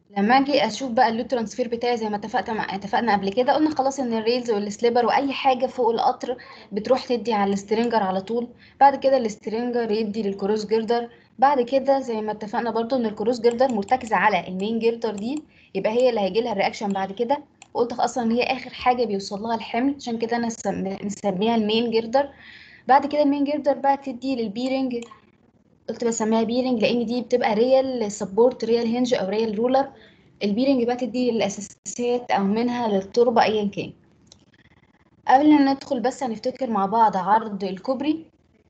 لما اجي اشوف بقى اللود ترانسفير بتاعي زي ما اتفقت مع... اتفقنا قبل كده قلنا خلاص ان الريلز والسليبر واي حاجه فوق القطر بتروح تدي على السترينجر على طول بعد كده السترينجر يدي للكروس جيردر بعد كده زي ما اتفقنا برضو ان الكروس جيردر مرتكزه على المين جيردر دي يبقى هي اللي هيجي لها الرياكشن بعد كده وقلت اصلا ان هي اخر حاجه بيوصل لها الحمل عشان كده انا سم- مسميها المين جيردر بعد كده المين جيردر بقى تدي للبيرنج قلت بسميها بيرنج لان دي بتبقى ريال سبورت ريال هنج او ريال رولر البيرنج بقى تدي للاساسيات او منها للتربه ايا كان قبل ما ندخل بس هنفتكر مع بعض عرض الكوبري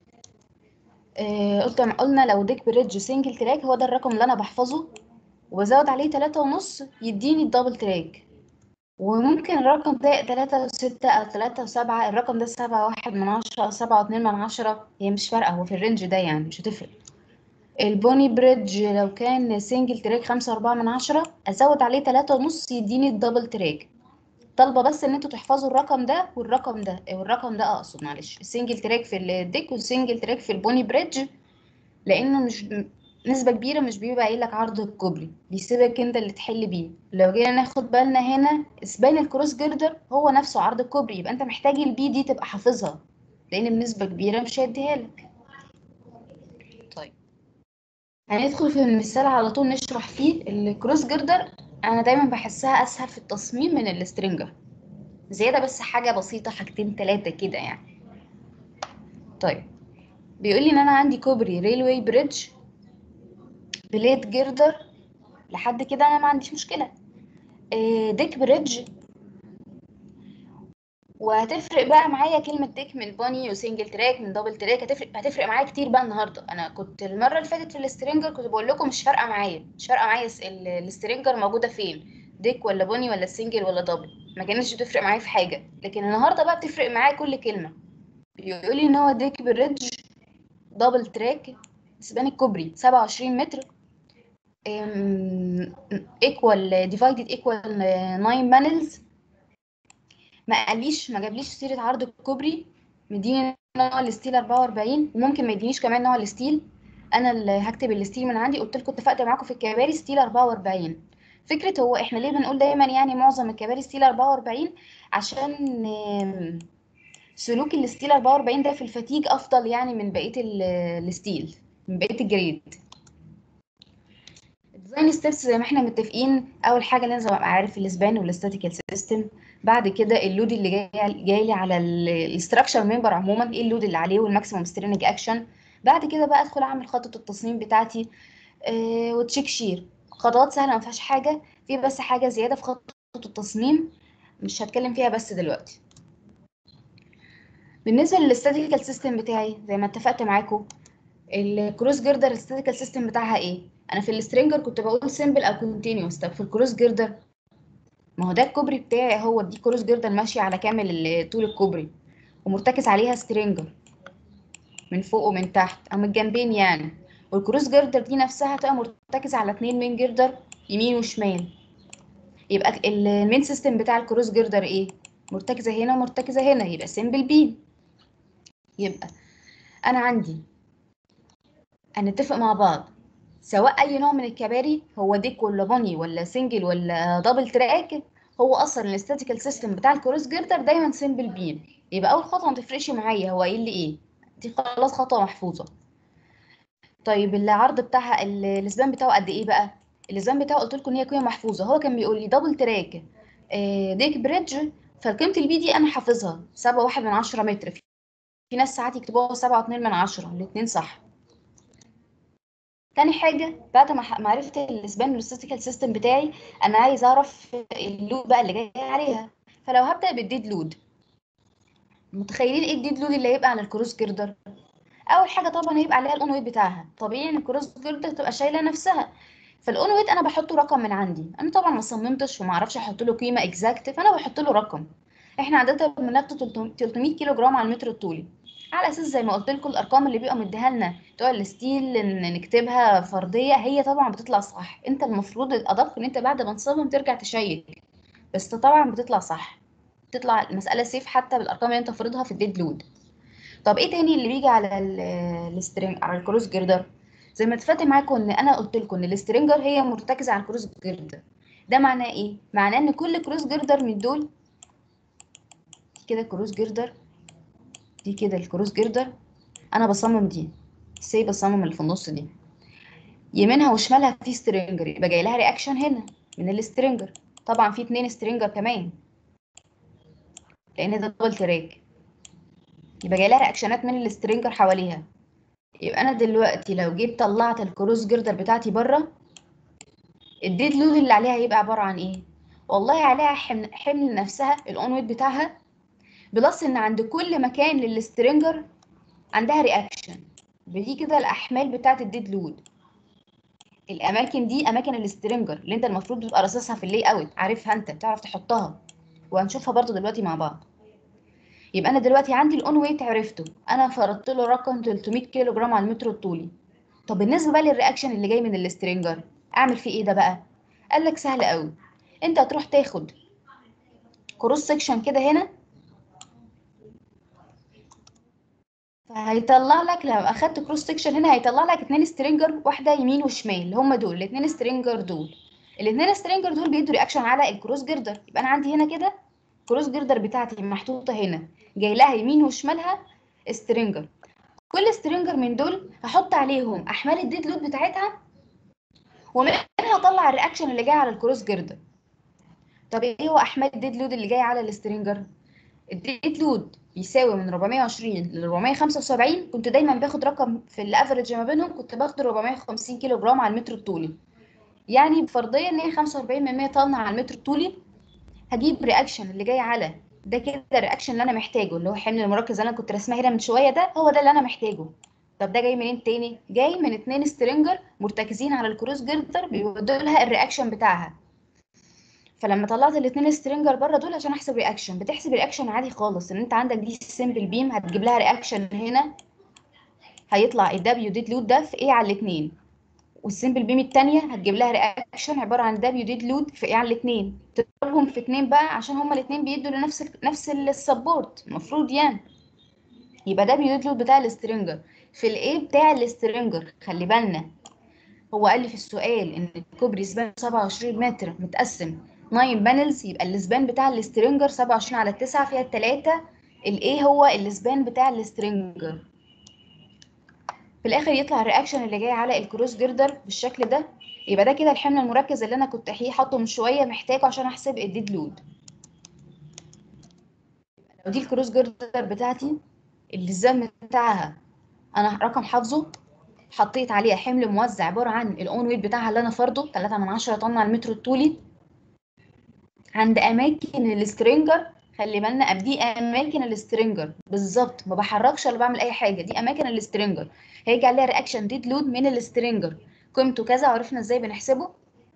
آه قلت قلنا لو ديك بريدج سنجل تراك هو ده الرقم اللي انا بحفظه وبزود عليه تلاتة ونص يديني الدبل تراك وممكن الرقم ده تلاتة وستة أو تلاتة وسبعة الرقم ده سبعة واحد من عشرة أو سبعة واتنين من عشرة هي مش فارقة هو في الرينج ده يعني مش هتفرق البوني بريدج لو كان سنجل تراك خمسة وأربعة من عشرة أزود عليه تلاتة ونص يديني الدبل تراك طالبة بس إن انتوا تحفظوا الرقم ده والرقم ده والرقم ده أقصد معلش السنجل تراك في الديك والسنجل تراك في البوني بريدج لأنه مش نسبة كبيرة مش بيبقى قايل لك عرض الكوبري بيسيبك انت اللي تحل بيه لو جينا ناخد بالنا هنا اسبان الكروس جيردر هو نفسه عرض الكوبري يبقى انت محتاج البي دي تبقى حافظها لان بنسبة كبيرة مش هيديها لك طيب هندخل في المثال على طول نشرح فيه الكروس جيردر انا دايما بحسها اسهل في التصميم من السترينجر زيادة بس حاجة بسيطة حاجتين تلاتة كده يعني طيب بيقول لي ان انا عندي كوبري ريلوي بريدج بليد جيردر لحد كده انا ما عنديش مشكله إيه، ديك بريدج وهتفرق بقى معايا كلمة ديك من بوني وسنجل تراك من دبل تراك هتفرق هتفرق معايا كتير بقى النهارده انا كنت المرة اللي فاتت في السترينجر كنت بقول لكم مش فارقة معايا مش فارقة معايا الس- ال- السترينجر موجودة فين ديك ولا بوني ولا سنجل ولا دبل ما كانتش بتفرق معايا في حاجة لكن النهارده بقى بتفرق معايا كل كلمة بيقول لي ان هو ديك بريدج دبل تراك سبان الكوبري 27 متر ايكوال ديفايدد ايكوال 9 بانلز ما قاليش ما جابليش سيره عرض الكوبري مديني نوع الستيل 44 وممكن ما يدينيش كمان نوع الستيل انا اللي هكتب الستيل من عندي قلت لكم اتفقت معاكم في الكباري ستيل 44 فكره هو احنا ليه بنقول دايما يعني معظم الكباري ستيل 44 عشان آم، سلوك الستيل 44 ده في الفتيج افضل يعني من بقيه ال- الستيل من بقيه الجريد الديزاين ستيبس زي ما احنا متفقين اول حاجه لازم ابقى عارف الاسبان والاستاتيكال سيستم بعد كده اللود اللي جاي جاي لي على الاستراكشر ممبر عموما ايه اللود اللي عليه والماكسيمم سترينج اكشن بعد كده بقى ادخل اعمل خطه التصميم بتاعتي آه وتشيك شير خطوات سهله ما فيهاش حاجه في بس حاجه زياده في خطه التصميم مش هتكلم فيها بس دلوقتي بالنسبه للاستاتيكال سيستم بتاعي زي ما اتفقت معاكم الكروس جيردر الاستاتيكال سيستم بتاعها ايه انا في السترينجر كنت بقول سيمبل او كونتينيوس طب في الكروس جيردر ما هو ده الكوبري بتاعي هو دي كروس جيردر ماشيه على كامل ال- طول الكوبري ومرتكز عليها سترينجر من فوق ومن تحت او من الجنبين يعني والكروس جيردر دي نفسها هتبقى مرتكزه على اتنين مين جيردر يمين وشمال يبقى ال- المين سيستم بتاع الكروس جيردر ايه مرتكزه هنا ومرتكزه هنا يبقى سيمبل بين يبقى انا عندي هنتفق مع بعض سواء اي نوع من الكباري هو ديك ولا بني ولا سنجل ولا دبل تراك هو اصلا الاستاتيكال سيستم بتاع الكروس جيردر دايما سيمبل بيم يبقى اول خطوه ما تفرقش معايا هو قايل لي ايه دي خلاص خطوه محفوظه طيب العرض بتاعها ال- الاسبان بتاعه قد ايه بقى الاسبان بتاعه قلت لكم ان هي قيمه محفوظه هو كان بيقول لي دبل تراك آه، ديك بريدج فقيمه البي دي انا حافظها 7.1 من 10 متر في ناس ساعات يكتبوها 7.2 من 10 الاثنين صح تاني حاجة بعد ما ح- ما عرفت الاسبان والاستاتيكال سيستم بتاعي انا عايز اعرف اللود بقى اللي جاي عليها فلو هبدأ بالديد لود متخيلين ايه الديد لود اللي هيبقى على الكروس جيردر اول حاجة طبعا هيبقى عليها الاون ويت بتاعها طبيعي ان الكروس جيردر تبقى شايلة نفسها فالاون ويت انا بحطه رقم من عندي انا طبعا ما صممتش وما اعرفش احط له قيمة اكزاكت فانا بحط له رقم احنا عادة بناخده 300 كيلو جرام على المتر الطولي على اساس زي ما قلت لكم الارقام اللي بيبقى مديها لنا بتوع الستيل ان نكتبها فرديه هي طبعا بتطلع صح انت المفروض الادق ان انت بعد ما تصمم ترجع تشيك بس طبعا بتطلع صح بتطلع المساله سيف حتى بالارقام اللي انت فرضها في الديد لود طب ايه تاني اللي بيجي على ال- السترينج على الكروس جيردر زي ما اتفقت معاكم ان انا قلت لكم ان السترينجر هي مرتكزه على الكروس جردر ده معناه ايه معناه ان كل كروس جردر من دول دي كده كروس جردر دي كده الكروس جردر انا بصمم دي سي بصمم اللي في النص دي يمينها وشمالها في سترينجر يبقى جاي لها رياكشن هنا من السترينجر طبعا في اتنين سترينجر كمان لان ده دبل تراك يبقى جاي لها رياكشنات من السترينجر حواليها يبقى انا دلوقتي لو جيت طلعت الكروس جردر بتاعتي بره الديد لود اللي عليها هيبقى عباره عن ايه والله عليها حمل, حمل نفسها الاون ويت بتاعها بلس ان عند كل مكان للسترينجر عندها رياكشن ودي كده الاحمال بتاعت الديد لود الاماكن دي اماكن السترينجر اللي انت المفروض تبقى راصصها في اللي اوت عارفها انت تعرف تحطها وهنشوفها برضو دلوقتي مع بعض يبقى انا دلوقتي عندي الاون ويت عرفته انا فرضت له رقم 300 كيلو جرام على المتر الطولي طب بالنسبه بقى للرياكشن اللي جاي من السترينجر اعمل فيه ايه ده بقى قال لك سهل قوي انت هتروح تاخد كروس سكشن كده هنا فهيطلع لك لو اخدت كروس سكشن هنا هيطلع لك اتنين سترينجر واحده يمين وشمال اللي هم دول الاتنين سترينجر دول الاتنين سترينجر دول بيدوا رياكشن على الكروس جردر يبقى انا عندي هنا كده كروس جردر بتاعتي محطوطه هنا جاي لها يمين وشمالها سترينجر كل سترينجر من دول هحط عليهم احمال الديد لود بتاعتها ومنها اطلع الرياكشن اللي جاي على الكروس جردر طب ايه هو احمال الديد لود اللي جاي على السترينجر الديد لود بيساوي من 420 ل 475 كنت دايما باخد رقم في الافرج ما بينهم كنت باخد 450 كيلو جرام على المتر الطولي يعني بفرضيه ان هي 45 من 100 طن على المتر الطولي هجيب رياكشن اللي جاي على ده كده الرياكشن اللي انا محتاجه اللي هو حمل المركز اللي انا كنت رسمها هنا من شويه ده هو ده اللي انا محتاجه طب ده جاي منين تاني جاي من اتنين سترينجر مرتكزين على الكروس جردر بيودوا لها الرياكشن بتاعها فلما طلعت الاثنين سترينجر بره دول عشان احسب رياكشن بتحسب رياكشن عادي خالص ان انت عندك دي سمبل بيم هتجيب لها رياكشن هنا هيطلع الدبليو ديد لود ده في ايه على الاثنين والسمبل بيم الثانيه هتجيب لها رياكشن عباره عن دبليو ديد لود في ايه على الاثنين تضربهم في اثنين بقى عشان هما الاثنين بيدوا لنفس ال نفس السبورت المفروض يعني يبقى دبليو ديد لود بتاع السترينجر في الايه بتاع السترينجر خلي بالنا هو قال لي في السؤال ان الكوبري سبان 27 متر متقسم 9 بانلز يبقى السبان بتاع السترينجر 27 على 9 فيها 3 الايه هو السبان بتاع السترينجر في الاخر يطلع الرياكشن اللي جاي على الكروس جردر بالشكل ده يبقى ده كده الحمل المركز اللي انا كنت حاطه من شويه محتاجه عشان احسب الديد لود لو دي الكروس جردر بتاعتي الزام بتاعها انا رقم حافظه حطيت عليها حمل موزع عباره عن الاون ويت بتاعها اللي انا فرضه 3 من 10 طن على المتر الطولي عند اماكن السترينجر خلي بالنا دي اماكن السترينجر بالظبط ما بحركش ولا بعمل اي حاجه دي اماكن السترينجر هيجي عليها رياكشن ديد لود من السترينجر قيمته كذا وعرفنا ازاي بنحسبه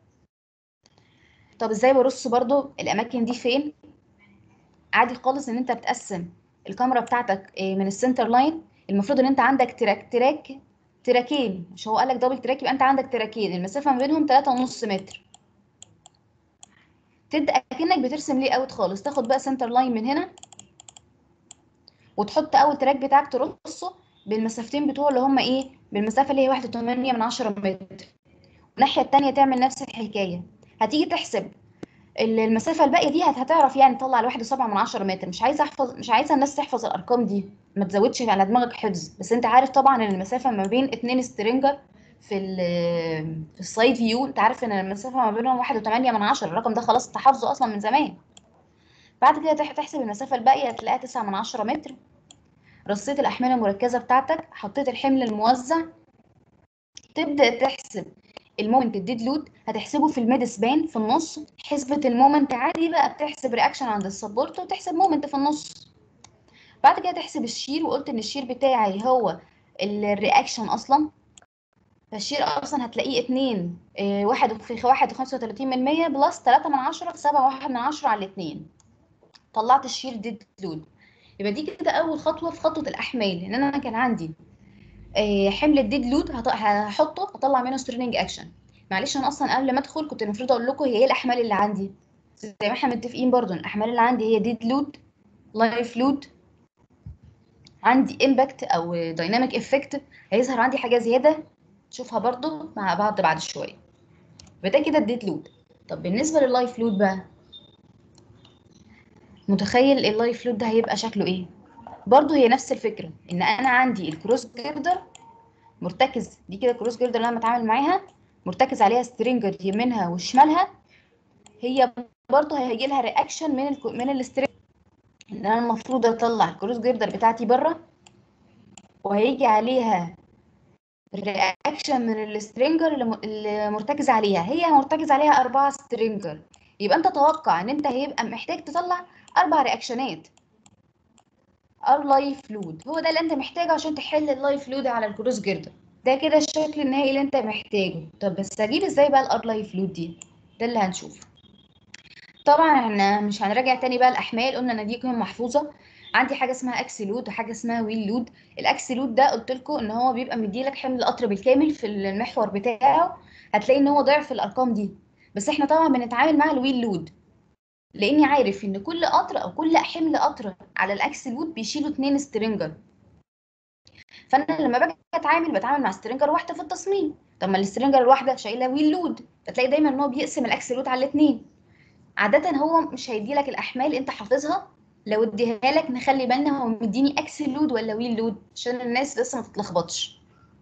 طب ازاي برص برضو الاماكن دي فين عادي خالص ان انت بتقسم الكاميرا بتاعتك من السنتر لاين المفروض ان انت عندك تراك تراك تراكين مش هو قال لك دبل تراك يبقى انت عندك تراكين المسافه ما بينهم 3.5 متر تبدا اكنك بترسم ليه اوت خالص تاخد بقى سنتر لاين من هنا وتحط اول تراك بتاعك ترصه بالمسافتين بتوعه اللي هم ايه بالمسافه اللي هي 1.8 من 10 متر الناحيه الثانيه تعمل نفس الحكايه هتيجي تحسب المسافه الباقيه دي هتعرف يعني تطلع الواحد وسبعة من عشرة متر مش عايزه احفظ مش عايزه الناس تحفظ الارقام دي ما تزودش على دماغك حفظ بس انت عارف طبعا ان المسافه ما بين اتنين سترينجر في ال في السايد فيو انت عارف ان المسافه ما بينهم واحد وتمانية من عشرة الرقم ده خلاص انت حافظه اصلا من زمان بعد كده تحسب المسافه الباقيه هتلاقيها تسعة من عشرة متر رصيت الاحمال المركزه بتاعتك حطيت الحمل الموزع تبدا تحسب المومنت الديد لود هتحسبه في الميد سبان في النص حسبة المومنت عادي بقى بتحسب رياكشن عند السبورت وتحسب مومنت في النص بعد كده تحسب الشير وقلت ان الشير بتاعي هو الرياكشن اصلا فالشير اصلا هتلاقيه اتنين اه واحد في واحد وخمسة وتلاتين من مية بلس تلاتة من عشرة في سبعة واحد من عشرة على الاتنين طلعت الشير ديد لود يبقى دي كده اول خطوة في خطوة الاحمال ان انا كان عندي حمل الديد لود هحطه اطلع منه ستريننج اكشن معلش انا اصلا قبل ما ادخل كنت المفروض اقول لكم هي ايه الاحمال اللي عندي زي ما احنا متفقين برضو الاحمال اللي عندي هي ديد لود لايف لود عندي امباكت او دايناميك افكت هيظهر عندي حاجه زياده هنشوفها برضو مع بعض بعد شويه يبقى ده كده الديد لود طب بالنسبه لللايف لود بقى متخيل اللايف لود ده هيبقى شكله ايه برضو هي نفس الفكره ان انا عندي الكروس جيردر مرتكز دي كده الكروس جيردر اللي انا بتعامل معاها مرتكز عليها سترينجر يمينها وشمالها هي برضو هيجي لها رياكشن من ال من السترينجر ان انا المفروض اطلع الكروس جيردر بتاعتي بره وهيجي عليها رياكشن من السترينجر اللي م- اللي مرتكز عليها هي مرتكز عليها أربعة سترينجر يبقى انت توقع ان انت هيبقى محتاج تطلع أربع رياكشنات ار لايف لود هو ده اللي انت محتاجه عشان تحل اللايف لود على الكروس جيردر ده كده الشكل النهائي اللي انت محتاجه طب بس اجيب ازاي بقى الار لايف لود دي ده اللي هنشوفه طبعا احنا مش هنراجع تاني بقى الاحمال قلنا ان دي قيم محفوظه عندي حاجه اسمها اكس لود وحاجه اسمها ويل لود الاكس لود ده قلت لكم ان هو بيبقى مديلك حمل القطر بالكامل في المحور بتاعه هتلاقي ان هو ضعف الارقام دي بس احنا طبعا بنتعامل مع الويل لود لاني عارف ان كل قطر او كل حمل قطر على الاكس لود بيشيلوا اتنين سترينجر فانا لما باجي اتعامل بتعامل مع سترينجر واحده في التصميم طب ما السترينجر الواحده شايله ويل لود فتلاقي دايما ان هو بيقسم الاكس لود على الاثنين عاده هو مش هيدي لك الاحمال انت حافظها لو اديها لك نخلي بالنا هو مديني اكس لود ولا ويل لود عشان الناس لسه ما تتلخبطش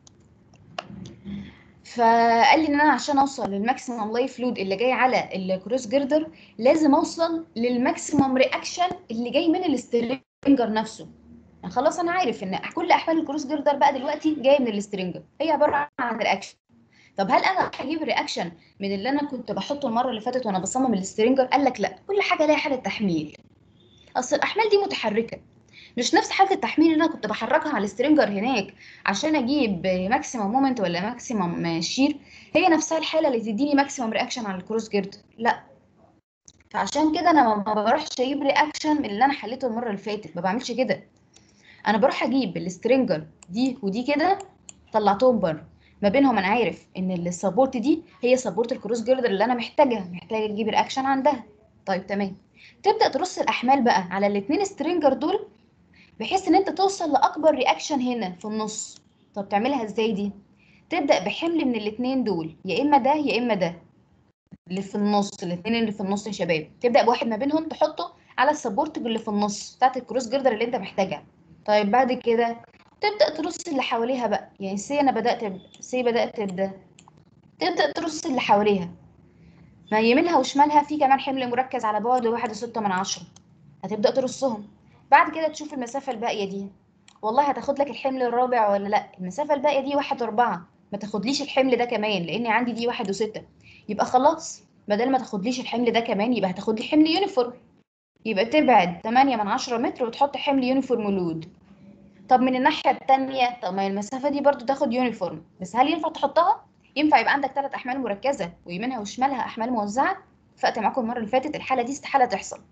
فقال لي ان انا عشان اوصل للماكسيمم لايف لود اللي جاي على الكروس جيردر لازم اوصل للماكسيمم رياكشن اللي جاي من السترينجر نفسه يعني خلاص انا عارف ان كل احمال الكروس جيردر بقى دلوقتي جايه من السترينجر هي عباره عن رياكشن طب هل انا هجيب رياكشن من اللي انا كنت بحطه المره اللي فاتت وانا بصمم السترينجر قال لك لا كل حاجه ليها حاله تحميل اصل الاحمال دي متحركه مش نفس حاله التحميل اللي انا كنت بحركها على السترينجر هناك عشان اجيب ماكسيمم مومنت ولا ماكسيمم شير هي نفسها الحاله اللي تديني ماكسيمم رياكشن على الكروس جيرد لا فعشان كده انا ما بروحش اجيب رياكشن من اللي انا حليته المره اللي فاتت ما بعملش كده انا بروح اجيب السترينجر دي ودي كده طلعتهم بره ما بينهم انا عارف ان السبورت دي هي سبورت الكروس جيردر اللي انا محتاجها محتاجه اجيب رياكشن عندها طيب تمام تبدا ترص الاحمال بقى على الاثنين سترينجر دول بحيث ان انت توصل لاكبر رياكشن هنا في النص طب تعملها ازاي دي تبدا بحمل من الاثنين دول يا اما ده يا اما ده اللي في النص الاثنين اللي في النص يا شباب تبدا بواحد ما بينهم تحطه على السبورت اللي في النص بتاعت الكروس جيردر اللي انت محتاجها طيب بعد كده تبدا ترص اللي حواليها بقى يعني سي انا بدات ب... سي بدات بده تبدا ترص اللي حواليها ما يمينها وشمالها في كمان حمل مركز على بعد واحد وستة من عشرة هتبدا ترصهم بعد كده تشوف المسافة الباقية دي والله هتاخد لك الحمل الرابع ولا لا المسافة الباقية دي واحد واربعة ما تاخدليش الحمل ده كمان لان عندي دي واحد وستة يبقى خلاص بدل ما تاخدليش الحمل ده كمان يبقى هتاخد لي حمل يونيفورم يبقى تبعد 8 من 10 متر وتحط حمل يونيفورم لود طب من الناحية التانية طب ما المسافة دي برضو تاخد يونيفورم بس هل ينفع تحطها؟ ينفع يبقى عندك ثلاث أحمال مركزة ويمينها وشمالها أحمال موزعة اتفقت معاكم المرة اللي فاتت الحالة دي استحالة تحصل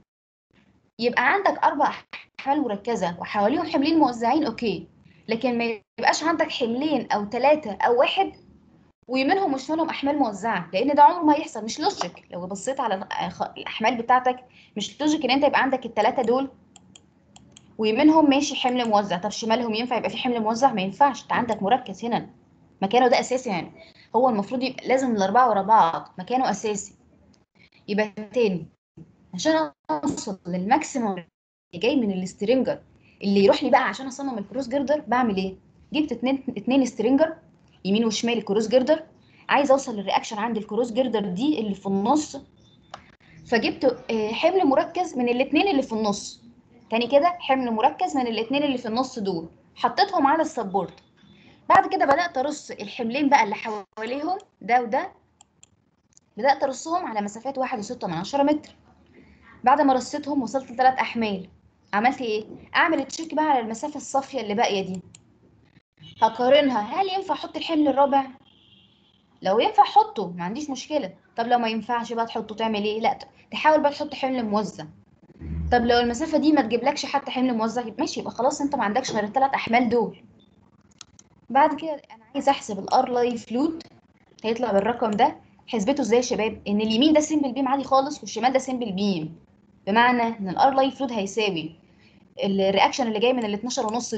يبقى عندك أربع أحمال مركزة وحواليهم حملين موزعين أوكي لكن ما يبقاش عندك حملين أو ثلاثة أو واحد ويمينهم وشمالهم أحمال موزعة لأن ده عمره ما هيحصل مش لوجيك لو بصيت على الأحمال بتاعتك مش لوجيك إن أنت يبقى عندك الثلاثة دول ويمينهم ماشي حمل موزع طب شمالهم ينفع يبقى في حمل موزع ما ينفعش انت عندك مركز هنا مكانه ده اساسي يعني هو المفروض يبقى لازم الاربعه ورا بعض مكانه اساسي يبقى تاني عشان اوصل للماكسيموم اللي جاي من السترينجر اللي يروح لي بقى عشان اصمم الكروس جيردر بعمل ايه جبت اتنين اتنين سترينجر يمين وشمال الكروس جيردر عايز اوصل للرياكشن عند الكروس جيردر دي اللي في النص فجبت حمل مركز من الاثنين اللي في النص تاني كده حمل مركز من الاثنين اللي في النص دول حطيتهم على السبورت بعد كده بدات ارص الحملين بقى اللي حواليهم ده وده بدات ارصهم على مسافات واحد وستة من عشرة متر بعد ما رصيتهم وصلت لثلاث احمال عملت ايه اعمل تشيك بقى على المسافه الصافيه اللي باقيه دي هقارنها هل ينفع احط الحمل الرابع لو ينفع حطه ما عنديش مشكله طب لو ما ينفعش بقى تحطه تعمل ايه لا تحاول بقى تحط حمل موزع طب لو المسافه دي ما تجيبلكش حتى حمل موزع ماشي يبقى خلاص انت ما عندكش غير الثلاث احمال دول بعد كده انا عايز احسب الار لايف لود هيطلع بالرقم ده حسبته ازاي يا شباب ان اليمين ده سيمبل بيم عادي خالص والشمال ده سيمبل بيم بمعنى ان الار لايف لود هيساوي الرياكشن اللي جاي من ال 12 ونص دي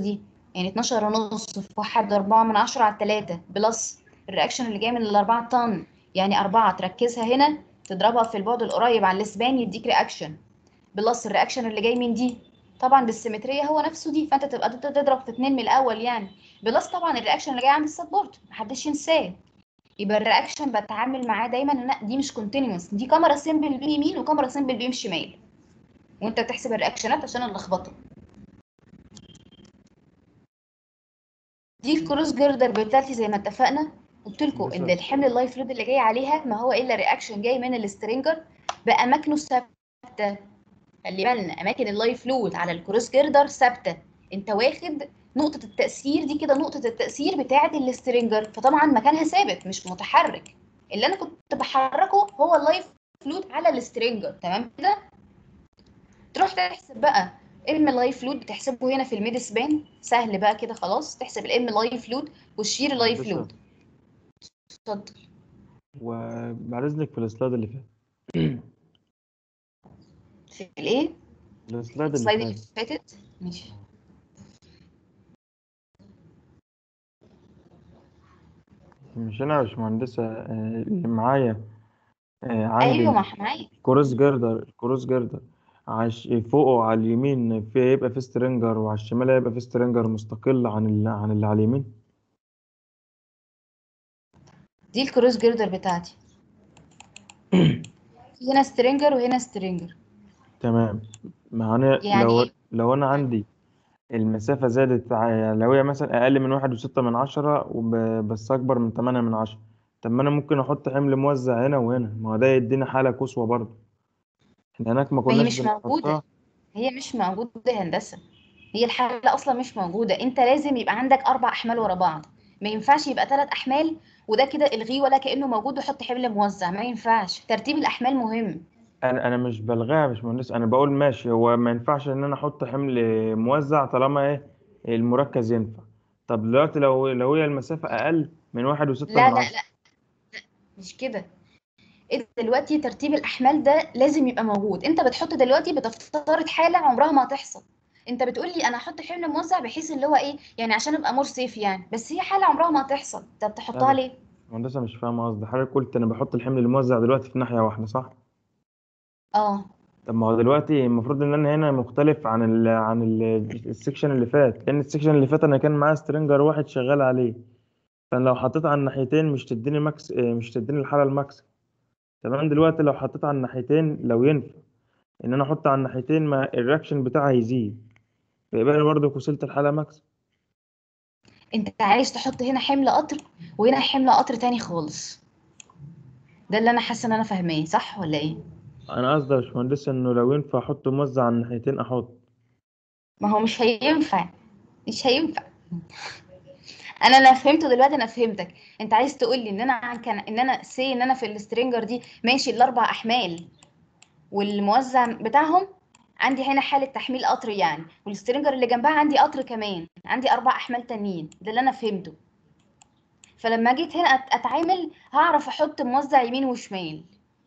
يعني 12 ونص في واحد أربعة من عشرة على التلاتة بلس الرياكشن اللي جاي من الأربعة طن يعني أربعة تركزها هنا تضربها في البعد القريب على الاسبان يديك رياكشن بلس الرياكشن اللي جاي من دي طبعا بالسيمتريه هو نفسه دي فانت تبقى تضرب في اتنين من الاول يعني بلس طبعا الرياكشن اللي جاي عند السبورت محدش ينساه يبقى الرياكشن بتعامل معاه دايما ان دي مش كونتينوس دي كاميرا سيمبل بيم يمين وكاميرا سيمبل بيم شمال وانت بتحسب الرياكشنات عشان اللخبطه دي الكروس جيردر بتاعتي زي ما اتفقنا قلت لكم ان بالظبط. الحمل اللايف لود اللي جاي عليها ما هو الا رياكشن جاي من السترينجر باماكنه ثابته خلي بالنا اماكن اللايف لود على الكروس جيردر ثابته انت واخد نقطه التاثير دي كده نقطه التاثير بتاعه السترينجر فطبعا مكانها ثابت مش متحرك اللي انا كنت بحركه هو اللايف لود على السترينجر تمام كده تروح تحسب بقى ام لايف لود بتحسبه هنا في الميد سبان سهل بقى كده خلاص تحسب الام لايف لود والشير لايف هندسة. لود اتفضل وبعد اذنك في السلايد اللي فات في الايه السلايد السلايد اللي اللي فات فاتت ماشي مش انا يا باشمهندسة آه، اللي معايا آه، عندي ايوه ما احنا معاك الكروس جيردر الكروس جيردر عش فوقه على اليمين في يبقى في سترينجر وعلى الشمال هيبقى في سترينجر مستقل عن ال... عن اللي على اليمين دي الكروس جيردر بتاعتي في هنا سترينجر وهنا سترينجر تمام ما انا يعني لو إيه؟ لو انا عندي المسافة زادت ع- لو هي مثلا أقل من واحد وستة من عشرة وب... بس أكبر من تمانية من عشرة طب ما أنا ممكن أحط حمل موزع هنا وهنا ما هو ده يديني حالة قصوى برضه احنا هناك ما ما هي كناش مش موجودة بنحطها هي مش موجودة يا هندسة هي الحالة أصلا مش موجودة أنت لازم يبقى عندك أربع أحمال ورا بعض ما ينفعش يبقى ثلاث أحمال وده كده الغيه ولا كأنه موجود وحط حمل موزع ما ينفعش ترتيب الأحمال مهم أنا أنا مش بلغيها يا باشمهندس أنا بقول ماشي هو ما ينفعش إن أنا أحط حمل موزع طالما إيه المركز ينفع طب دلوقتي لو لو هي المسافة أقل من واحد وستة لا من لا عشرة لا مش كده انت دلوقتي ترتيب الأحمال ده لازم يبقى موجود انت بتحط دلوقتي بتفترض حالة عمرها ما هتحصل انت بتقولي انا احط حمل موزع بحيث اللي هو ايه يعني عشان ابقى مور سيف يعني بس هي حالة عمرها ما هتحصل انت لا بتحطها بس ليه المهندسة مش فاهمة قصدي حضرتك قلت أنا بحط الحمل الموزع دلوقتي في ناحية واحدة صح؟ اه طب ما هو دلوقتي المفروض ان انا هنا مختلف عن ال عن ال السكشن اللي فات لان السكشن اللي فات انا كان معايا سترينجر واحد شغال عليه فانا لو حطيت على الناحيتين مش تديني ماكس آه، مش تديني الحاله الماكس تمام دلوقتي لو حطيت على الناحيتين لو ينفع ان انا احط على الناحيتين ما الرياكشن بتاعها يزيد فيبقى انا برضه وصلت الحاله ماكس انت عايز تحط هنا حمل قطر وهنا حمل قطر تاني خالص ده اللي انا حاسه ان انا فاهماه صح ولا ايه انا قصدي يا باشمهندس انه لو ينفع احط موزع على الناحيتين احط ما هو مش هينفع مش هينفع انا انا فهمته دلوقتي انا فهمتك انت عايز تقول لي ان انا عن- كان ان انا سي ان انا في السترينجر دي ماشي الاربع احمال والموزع بتاعهم عندي هنا حالة تحميل قطر يعني والسترينجر اللي جنبها عندي قطر كمان عندي أربع أحمال تانيين ده اللي أنا فهمته فلما جيت هنا أت- أتعامل هعرف أحط موزع يمين وشمال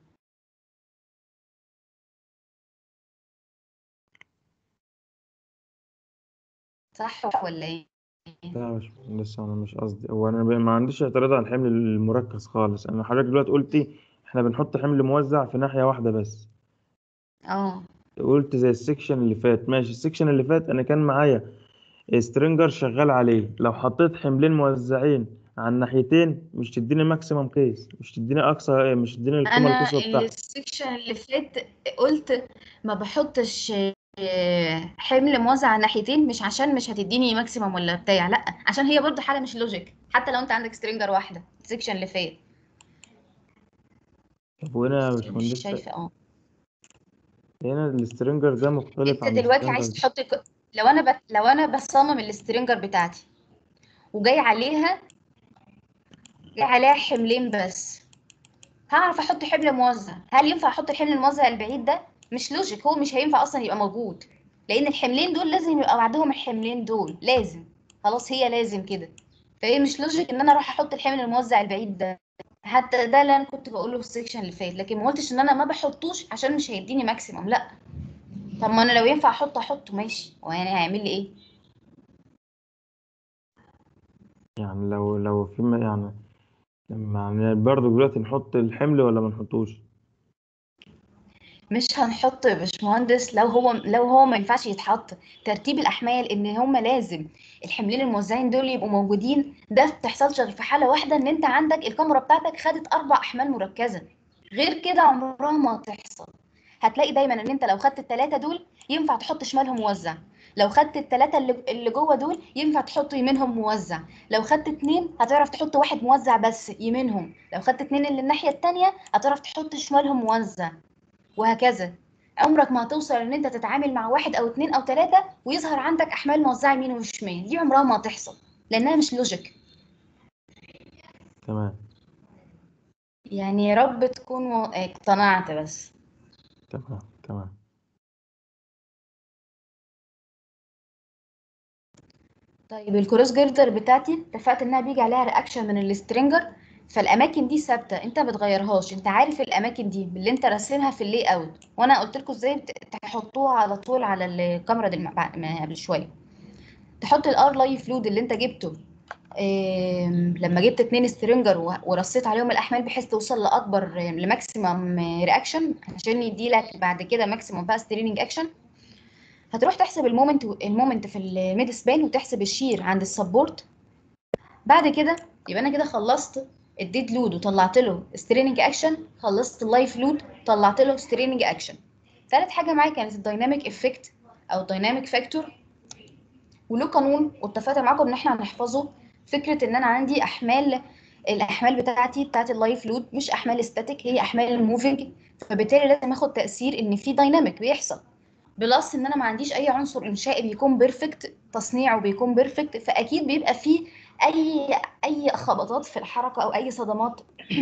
صح ولا إيه؟ لا يا باشمهندس انا مش قصدي هو انا ما عنديش اعتراض على الحمل المركز خالص انا حضرتك دلوقتي قلتي احنا بنحط حمل موزع في ناحيه واحده بس اه قلت زي السكشن اللي فات ماشي السكشن اللي فات انا كان معايا سترينجر شغال عليه لو حطيت حملين موزعين على الناحيتين مش تديني ماكسيمم كيس مش تديني اقصى مش تديني القيمه انا القصوى بتاعتي السكشن اللي فات قلت ما بحطش آه، حمل موزع على ناحيتين مش عشان مش هتديني ماكسيمم ولا بتاع لا عشان هي برضو حاله مش لوجيك حتى لو انت عندك سترينجر واحده السكشن اللي فات طب وهنا يا مش باشمهندس شايفه اه هنا السترينجر ده مختلف انت عن دلوقتي عايز السترينجر تحط ك- لو انا ب... لو انا بصمم السترينجر بتاعتي وجاي عليها جاي عليها حملين بس هعرف احط حمل موزع هل ينفع احط الحمل الموزع البعيد ده مش لوجيك هو مش هينفع اصلا يبقى موجود لان الحملين دول لازم يبقى بعدهم الحملين دول لازم خلاص هي لازم كده فهي مش لوجيك ان انا اروح احط الحمل الموزع البعيد ده حتى ده اللي انا كنت بقوله في السكشن اللي فات لكن ما قلتش ان انا ما بحطوش عشان مش هيديني ماكسيمم لا طب ما انا لو ينفع احطه احطه ماشي هو يعني هيعمل لي ايه يعني لو لو في م- يعني يعني برضه دلوقتي نحط الحمل ولا ما نحطوش مش هنحط يا باشمهندس لو هو لو هو ما ينفعش يتحط ترتيب الاحمال ان هما لازم الحملين الموزعين دول يبقوا موجودين ده بتحصلش غير في حاله واحده ان انت عندك الكاميرا بتاعتك خدت اربع احمال مركزه غير كده عمرها ما هتحصل هتلاقي دايما ان انت لو خدت الثلاثه دول ينفع تحط شمالهم موزع لو خدت الثلاثه اللي اللي جوه دول ينفع تحط يمينهم موزع لو خدت اتنين هتعرف تحط واحد موزع بس يمينهم لو خدت اتنين اللي الناحيه التانيه هتعرف تحط شمالهم موزع وهكذا عمرك ما هتوصل ان انت تتعامل مع واحد او اتنين او تلاتة ويظهر عندك احمال موزعة يمين وشمال دي عمرها ما هتحصل لانها مش لوجيك تمام يعني يا رب تكون و- اقتنعت بس تمام تمام طيب الكروس جيردر بتاعتي اتفقت انها بيجي عليها رياكشن من السترينجر فالاماكن دي ثابته انت ما بتغيرهاش انت عارف الاماكن دي اللي انت راسمها في اللي اوت وانا قلت لكم ازاي بت- تحطوها على طول على الكاميرا دي مع- ما قبل شويه تحط الار لايف فلود اللي انت جبته آم، لما جبت اتنين سترينجر و- ورصيت عليهم الاحمال بحيث توصل لاكبر لماكسيمم رياكشن عشان يديلك بعد كده ماكسيمم بقى ستريننج اكشن هتروح تحسب المومنت المومنت في الميد سبان وتحسب الشير عند السبورت بعد كده يبقى انا كده خلصت الديد لود وطلعت له ستريننج اكشن خلصت اللايف لود طلعت له ستريننج اكشن ثالث حاجه معايا كانت الدايناميك افكت او الدايناميك فاكتور وله قانون واتفقت معاكم ان احنا هنحفظه فكره ان انا عندي احمال الاحمال بتاعتي بتاعت اللايف لود مش احمال ستاتيك هي احمال موفينج فبالتالي لازم اخد تاثير ان في دايناميك بيحصل بلس ان انا ما عنديش اي عنصر انشائي بيكون بيرفكت تصنيعه بيكون بيرفكت فاكيد بيبقى فيه اي اي خبطات في الحركه او اي صدمات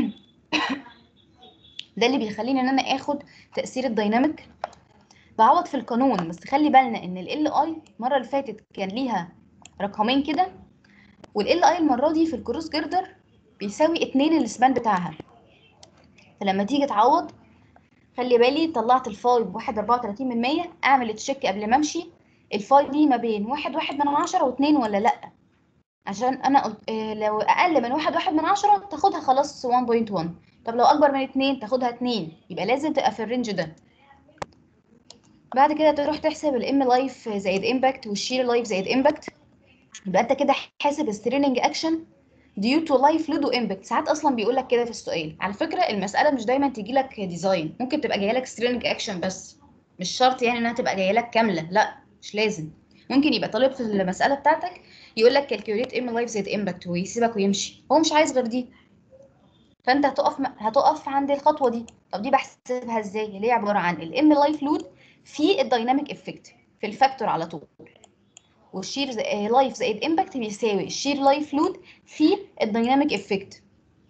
ده اللي بيخليني ان انا اخد تاثير الديناميك بعوض في القانون بس خلي بالنا ان ال اي المره اللي فاتت كان ليها رقمين كده وال اي المره دي في الكروس جيردر بيساوي اتنين السبان بتاعها فلما تيجي تعوض خلي بالي طلعت الفاي بواحد أربعة وتلاتين من مية أعمل تشيك قبل ما أمشي الفاي دي ما بين واحد واحد من عشرة واتنين ولا لأ عشان أنا قلت إيه لو أقل من واحد واحد من عشرة تاخدها خلاص 1.1 طب لو أكبر من اتنين تاخدها اتنين يبقى لازم تبقى في الرينج ده بعد كده تروح تحسب الام لايف زائد امباكت والشير لايف زائد امباكت يبقى انت كده حاسب ستريننج اكشن ديو تو لايف لود وامباكت ساعات اصلا بيقول لك كده في السؤال على فكره المساله مش دايما تيجي لك ديزاين ممكن تبقى جايه لك ستريننج اكشن بس مش شرط يعني انها تبقى جايه لك كامله لا مش لازم ممكن يبقى طالب في المساله بتاعتك يقول لك كالكوليت ام لايف زائد امباكت ويسيبك ويمشي هو مش عايز غير دي فانت هتقف هتقف عند الخطوه دي طب دي بحسبها ازاي اللي هي عباره عن الام لايف لود في الدايناميك افكت في الفاكتور على طول والشير لايف زائد امباكت بيساوي الشير لايف لود في الدايناميك افكت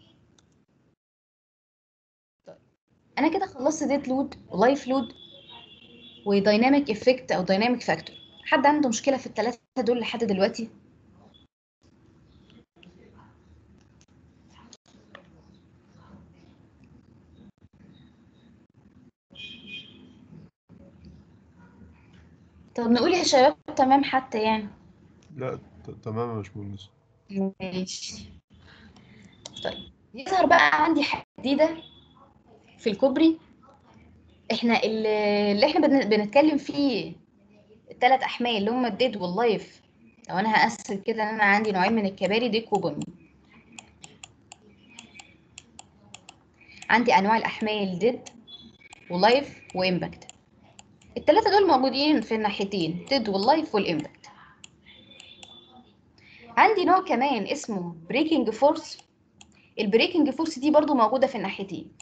طيب انا كده خلصت ديت لود ولايف لود ودايناميك افكت او دايناميك فاكتور حد عنده مشكله في الثلاثه دول لحد دلوقتي طب نقول يا شباب تمام حتى يعني لا ت- تمام يا باشمهندس ماشي طيب يظهر بقى عندي حاجة جديدة في الكوبري احنا اللي اللي احنا بن- بنتكلم فيه الثلاث احمال اللي هم الديد واللايف لو انا هقسم كده ان انا عندي نوعين من الكباري ديك وبني عندي انواع الاحمال ديد ولايف وامباكت الثلاثه دول موجودين في الناحيتين ديد واللايف والامباكت عندي نوع كمان اسمه بريكنج فورس البريكنج فورس دي برضو موجوده في الناحيتين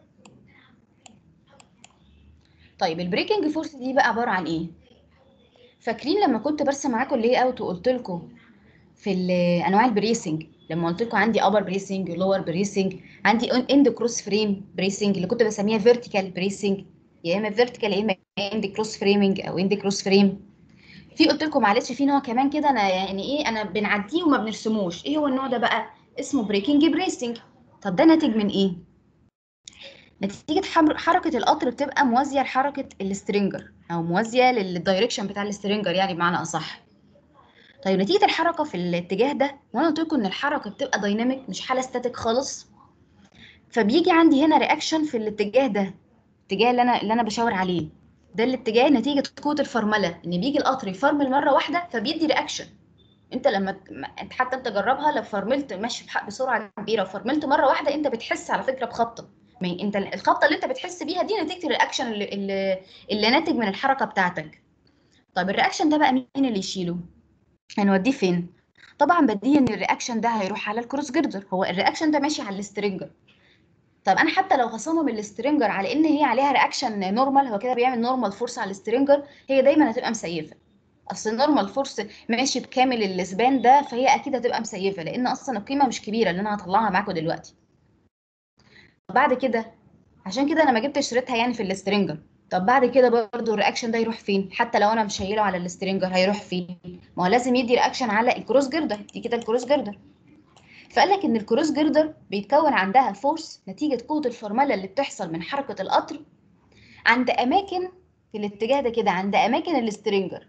طيب البريكنج فورس دي بقى عباره عن ايه فاكرين لما كنت برسم معاكم اللي اوت وقلت لكم في ال- انواع البريسنج لما قلت لكم عندي ابر بريسنج لور بريسنج عندي اند كروس فريم بريسنج اللي كنت بسميها فيرتيكال بريسنج يا اما فيرتيكال يا اما اند كروس فريمنج او اند كروس فريم في قلت لكم معلش في نوع كمان كده انا يعني ايه انا بنعديه وما بنرسموش ايه هو النوع ده بقى اسمه بريكنج بريسنج طب ده ناتج من ايه نتيجة حمر- حركة القطر بتبقى موازية لحركة السترينجر أو موازية للدايركشن بتاع السترينجر يعني بمعنى أصح طيب نتيجه الحركه في الاتجاه ده وانا قلت لكم ان الحركه بتبقى دايناميك مش حاله ستاتيك خالص فبيجي عندي هنا رياكشن في الاتجاه ده الاتجاه اللي انا اللي انا بشاور عليه ده الاتجاه نتيجه قوه الفرمله ان بيجي القطر يفرمل مره واحده فبيدي رياكشن انت لما ت- ما- انت حتى انت جربها لو فرملت ماشي بح- بسرعه كبيره وفرملت مره واحده انت بتحس على فكره بخبطه ما هي انت الخبطه اللي انت بتحس بيها دي نتيجه الرياكشن اللي, اللي, اللي ناتج من الحركه بتاعتك طيب الرياكشن ده بقى مين اللي يشيله هنوديه فين طبعا بديهي ان الرياكشن ده هيروح على الكروس جردر هو الرياكشن ده ماشي على السترينجر طب انا حتى لو هصمم السترينجر على ان هي عليها رياكشن نورمال هو كده بيعمل نورمال فورس على السترينجر هي دايما هتبقى مسيفه اصل النورمال فورس ماشي بكامل الاسبان ده فهي اكيد هتبقى مسيفه لان اصلا القيمه مش كبيره اللي انا هطلعها معاكم دلوقتي بعد كده عشان كده انا ما جبتش سيرتها يعني في السترينجر طب بعد كده برضو الرياكشن ده يروح فين حتى لو انا مش شايله على السترينجر هيروح فين ما هو لازم يدي رياكشن على الكروس جردر دي كده الكروس جردر فقال لك ان الكروس جردر بيتكون عندها فورس نتيجه قوه الفرمله اللي بتحصل من حركه القطر عند اماكن في الاتجاه ده كده عند اماكن السترينجر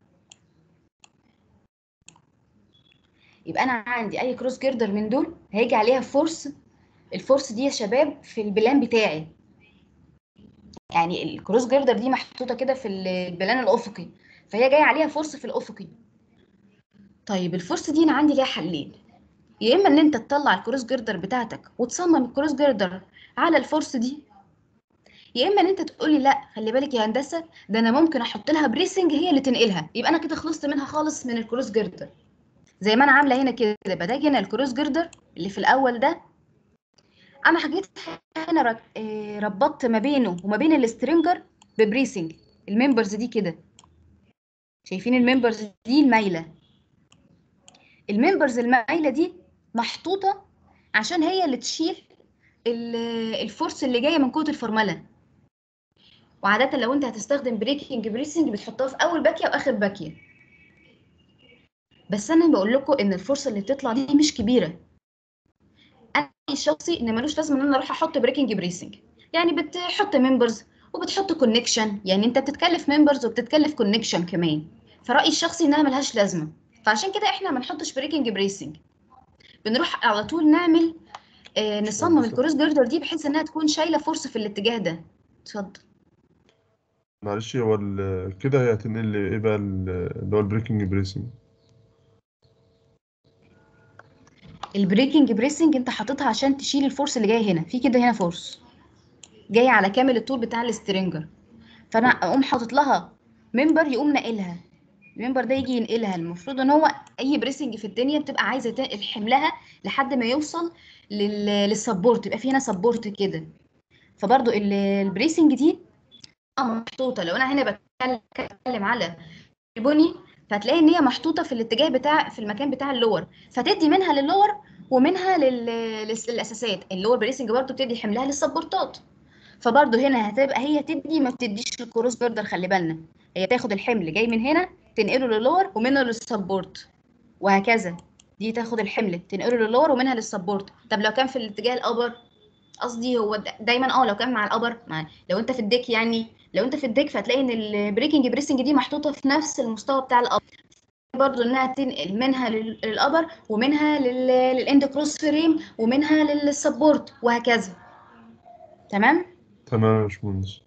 يبقى انا عندي اي كروس جردر من دول هيجي عليها فورس الفورس دي يا شباب في البلان بتاعي يعني الكروس جردر دي محطوطه كده في البلان الافقي فهي جايه عليها فورس في الافقي طيب الفورس دي انا عندي ليها حلين يا اما ان انت تطلع الكروس جردر بتاعتك وتصمم الكروس جردر على الفورس دي يا اما ان انت تقولي لا خلي بالك يا هندسه ده انا ممكن احط لها بريسنج هي اللي تنقلها يبقى انا كده خلصت منها خالص من الكروس جردر زي ما انا عامله هنا كده بداجي هنا الكروس جردر اللي في الاول ده انا حكيت هنا رك- آه، ربطت ما بينه وما بين السترينجر ببريسنج الممبرز دي كده شايفين الممبرز دي المايله الممبرز المايله دي محطوطه عشان هي اللي تشيل ال- الفورس اللي جايه من قوه الفورمولا وعاده لو انت هتستخدم بريكنج بريسنج بتحطها في اول باكيه واخر باكيه بس انا بقول لكم ان الفرصه اللي بتطلع دي مش كبيره انا الشخصي ان ملوش لازمه ان انا اروح احط بريكنج بريسنج يعني بتحط ممبرز وبتحط كونكشن يعني انت بتتكلف ممبرز وبتتكلف كونكشن كمان فرايي الشخصي انها ملهاش لازمه فعشان كده احنا ما نحطش بريكنج بريسنج بنروح على طول نعمل آه نصمم الكروس جردر دي بحيث انها تكون شايله فرصه في الاتجاه ده اتفضل معلش هو ال- كده هي هتنقل لي ايه بقى ال- اللي هو البريكنج بريسنج البريكنج بريسنج انت حاططها عشان تشيل الفورس اللي جايه هنا في كده هنا فورس جايه على كامل الطول بتاع السترينجر فانا اقوم حاطط لها ممبر يقوم ناقلها الممبر ده يجي ينقلها المفروض ان هو اي بريسنج في الدنيا بتبقى عايزه تنقل حملها لحد ما يوصل لل... للسبورت يبقى في هنا سبورت كده فبرضو ال- البريسنج دي محطوطه لو انا هنا بتكلم على البني فهتلاقي ان هي محطوطه في الاتجاه بتاع في المكان بتاع اللور فتدي منها للور ومنها لل... للس- للاساسات اللور بريسنج برضو بتدي حملها للسبورتات فبرضو هنا هتبقى هي تدي ما بتديش الكروس جردر خلي بالنا هي تاخد الحمل جاي من هنا تنقله للور ومنه للسبورت وهكذا دي تاخد الحمل تنقله للور ومنها للسبورت طب لو كان في الاتجاه الابر قصدي هو دا- دايما اه لو كان مع الابر مع لو انت في الديك يعني لو انت في الديك فهتلاقي ان البريكنج بريسنج دي محطوطه في نفس المستوى بتاع الابر برضو انها تنقل منها لل- للابر ومنها لل- للاند كروس فريم ومنها للسبورت وهكذا تمام تمام يا باشمهندس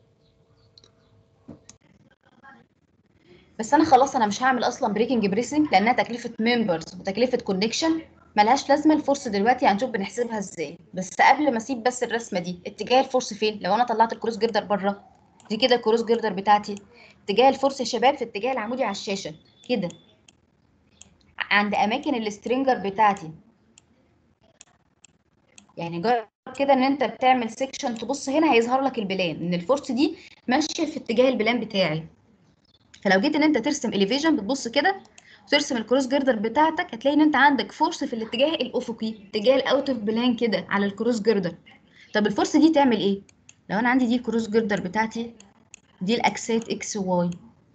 بس انا خلاص انا مش هعمل اصلا بريكنج بريسنج لانها تكلفه ممبرز وتكلفه كونكشن ملهاش لازمه الفرصه دلوقتي هنشوف بنحسبها ازاي بس قبل ما اسيب بس الرسمه دي اتجاه الفرص فين لو انا طلعت الكروس جردر بره دي كده الكروس جردر بتاعتي اتجاه الفرص يا شباب في اتجاه العمودي على الشاشه كده عند اماكن السترينجر بتاعتي يعني جرب كده ان انت بتعمل سيكشن تبص هنا هيظهر لك البلان ان الفورس دي ماشيه في اتجاه البلان بتاعي فلو جيت ان انت ترسم اليفيجن بتبص كده وترسم الكروس جردر بتاعتك هتلاقي ان انت عندك فورس في الاتجاه الافقي اتجاه الاوت اوف بلان كده على الكروس جردر طب الفورس دي تعمل ايه لو انا عندي دي الكروس جردر بتاعتي دي الاكسات اكس واي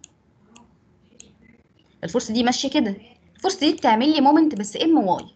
الفورس دي ماشيه كده الفورس دي بتعمل لي مومنت بس ام واي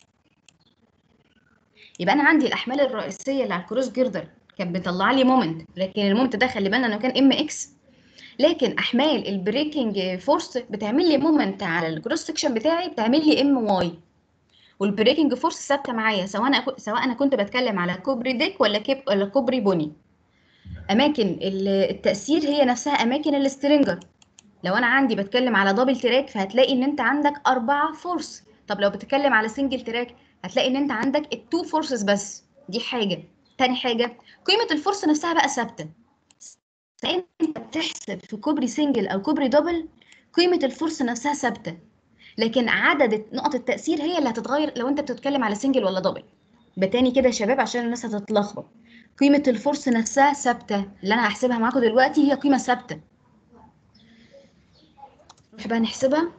يبقى انا عندي الاحمال الرئيسيه اللي على الكروس جردر كانت بتطلع لي مومنت لكن المومنت ده خلي بالنا انه كان ام اكس لكن احمال البريكنج فورس بتعمل لي مومنت على الكروس سكشن بتاعي بتعمل لي ام واي والبريكنج فورس ثابته معايا سواء انا كو- سواء انا كنت بتكلم على كوبري ديك ولا كيب ولا كوبري بني اماكن ال- التاثير هي نفسها اماكن السترينجر لو انا عندي بتكلم على دبل تراك فهتلاقي ان انت عندك أربعة فورس طب لو بتتكلم على سنجل تراك هتلاقي ان انت عندك التو فورسز بس دي حاجه تاني حاجه قيمه الفورس نفسها بقى ثابته سواء انت بتحسب في كوبري سنجل او كوبري دبل قيمه الفورس نفسها ثابته لكن عدد نقط التاثير هي اللي هتتغير لو انت بتتكلم على سنجل ولا دبل بتاني كده يا شباب عشان الناس هتتلخبط قيمه الفورس نفسها ثابته اللي انا هحسبها معاكم دلوقتي هي قيمه ثابته نروح بقى نحسبها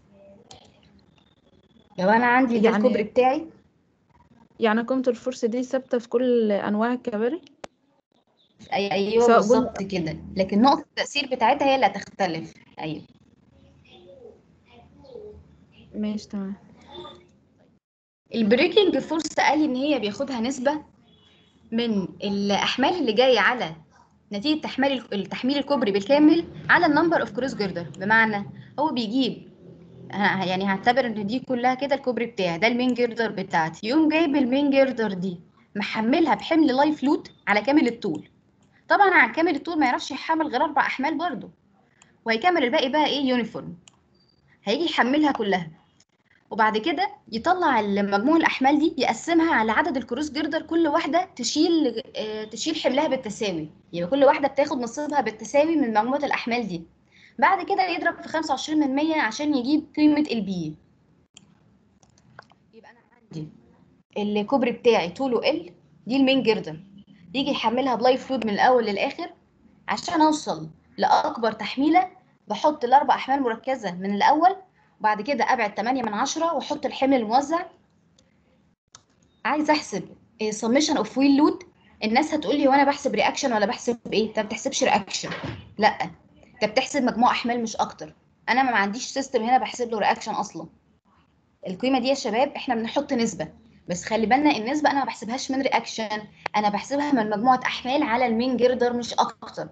لو انا عندي ده يعني- الكوبري بتاعي يعني قيمة الفرصة دي ثابتة في كل أنواع الكباري أي- ايوه سواء بالظبط كده لكن نقطه التاثير بتاعتها هي اللي هتختلف ايوه ماشي تمام البريكنج فورس قال لي ان هي بياخدها نسبه من الاحمال اللي جايه على نتيجه تحميل التحميل الكوبري بالكامل على النمبر اوف كروس جردر بمعنى هو بيجيب ه- يعني هعتبر ان دي كلها كده الكوبري بتاعي ده المين جردر بتاعتي يقوم جايب المين جردر دي محملها بحمل لايف لود على كامل الطول طبعا على كامل الطول ما يعرفش يحمل غير اربع احمال برضه وهيكمل الباقي بقى ايه يونيفورم هيجي يحملها كلها وبعد كده يطلع مجموع الاحمال دي يقسمها على عدد الكروس جردر كل واحده تشيل آه، تشيل حملها بالتساوي يبقى كل واحده بتاخد نصيبها بالتساوي من مجموعه الاحمال دي بعد كده يضرب في 25% عشان يجيب قيمه البي يبقى انا عندي الكوبري بتاعي طوله ال دي المين جردر يجي يحملها بلايف لود من الاول للاخر عشان اوصل لاكبر تحميله بحط الاربع احمال مركزه من الاول وبعد كده ابعد 8 من 10 واحط الحمل الموزع عايز احسب سميشن اوف ويل لود الناس هتقول لي وانا بحسب رياكشن ولا بحسب ايه انت ما بتحسبش رياكشن لا انت بتحسب مجموع احمال مش اكتر انا ما عنديش سيستم هنا بحسب له رياكشن اصلا القيمه دي يا شباب احنا بنحط نسبه بس خلي بالنا النسبه انا ما بحسبهاش من رياكشن انا بحسبها من مجموعه احمال على المين جردر مش اكتر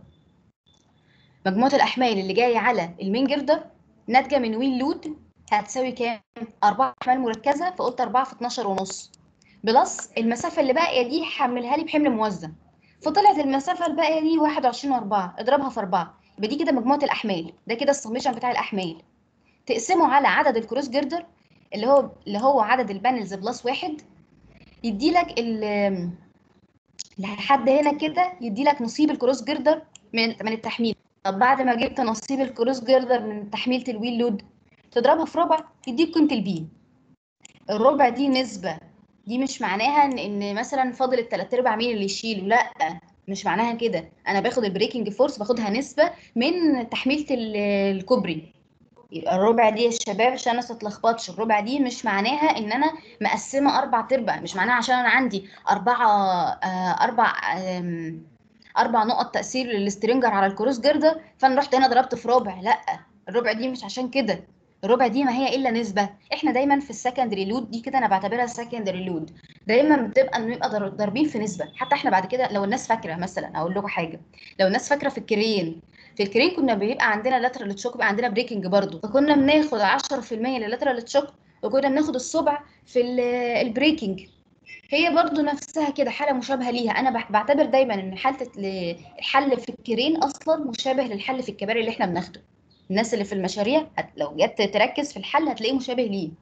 مجموعه الاحمال اللي جايه على المين جردر ناتجه من ويل لود هتساوي كام؟ أربعة أحمال مركزة فقلت أربعة في 12 ونص بلس المسافة اللي باقية دي حملها لي بحمل موزع فطلعت المسافة الباقية دي 21 وأربعة اضربها في أربعة يبقى دي كده مجموعة الأحمال ده كده السميشن بتاع الأحمال تقسمه على عدد الكروس جردر اللي هو اللي هو عدد البانلز بلس واحد يدي لك ال لحد هنا كده يدي لك نصيب الكروس جردر من من التحميل طب بعد ما جبت نصيب الكروس جردر من تحميلة الويل لود تضربها في ربع يديك قيمة البي الربع دي نسبة دي مش معناها ان, إن مثلا فاضل التلات ارباع مين اللي يشيله لا مش معناها كده انا باخد البريكنج فورس باخدها نسبة من تحميلة ال- الكوبري يبقى الربع دي يا شباب عشان الناس تتلخبطش الربع دي مش معناها ان انا مقسمة اربع تربع مش معناها عشان انا عندي اربعة آه، اربع آم، اربع نقط تأثير للسترينجر على الكروس جردر فانا رحت هنا ضربت في ربع لا الربع دي مش عشان كده الربع دي ما هي الا نسبه احنا دايما في السكندري لود دي كده انا بعتبرها سكندري لود دايما بتبقى نبقى ضر- ضاربين في نسبه حتى احنا بعد كده لو الناس فاكره مثلا اقول لكم حاجه لو الناس فاكره في الكرين في الكرين كنا بيبقى عندنا لاترال تشوك بيبقى عندنا بريكنج برضو فكنا بناخد 10% للاترال تشوك وكنا بناخد الصبع في ال- البريكنج هي برضو نفسها كده حاله مشابهه ليها انا بح- بعتبر دايما ان حاله ال- الحل في الكرين اصلا مشابه للحل في الكباري اللي احنا بناخده الناس اللي في المشاريع هت... لو جت تركز في الحل هتلاقيه مشابه ليه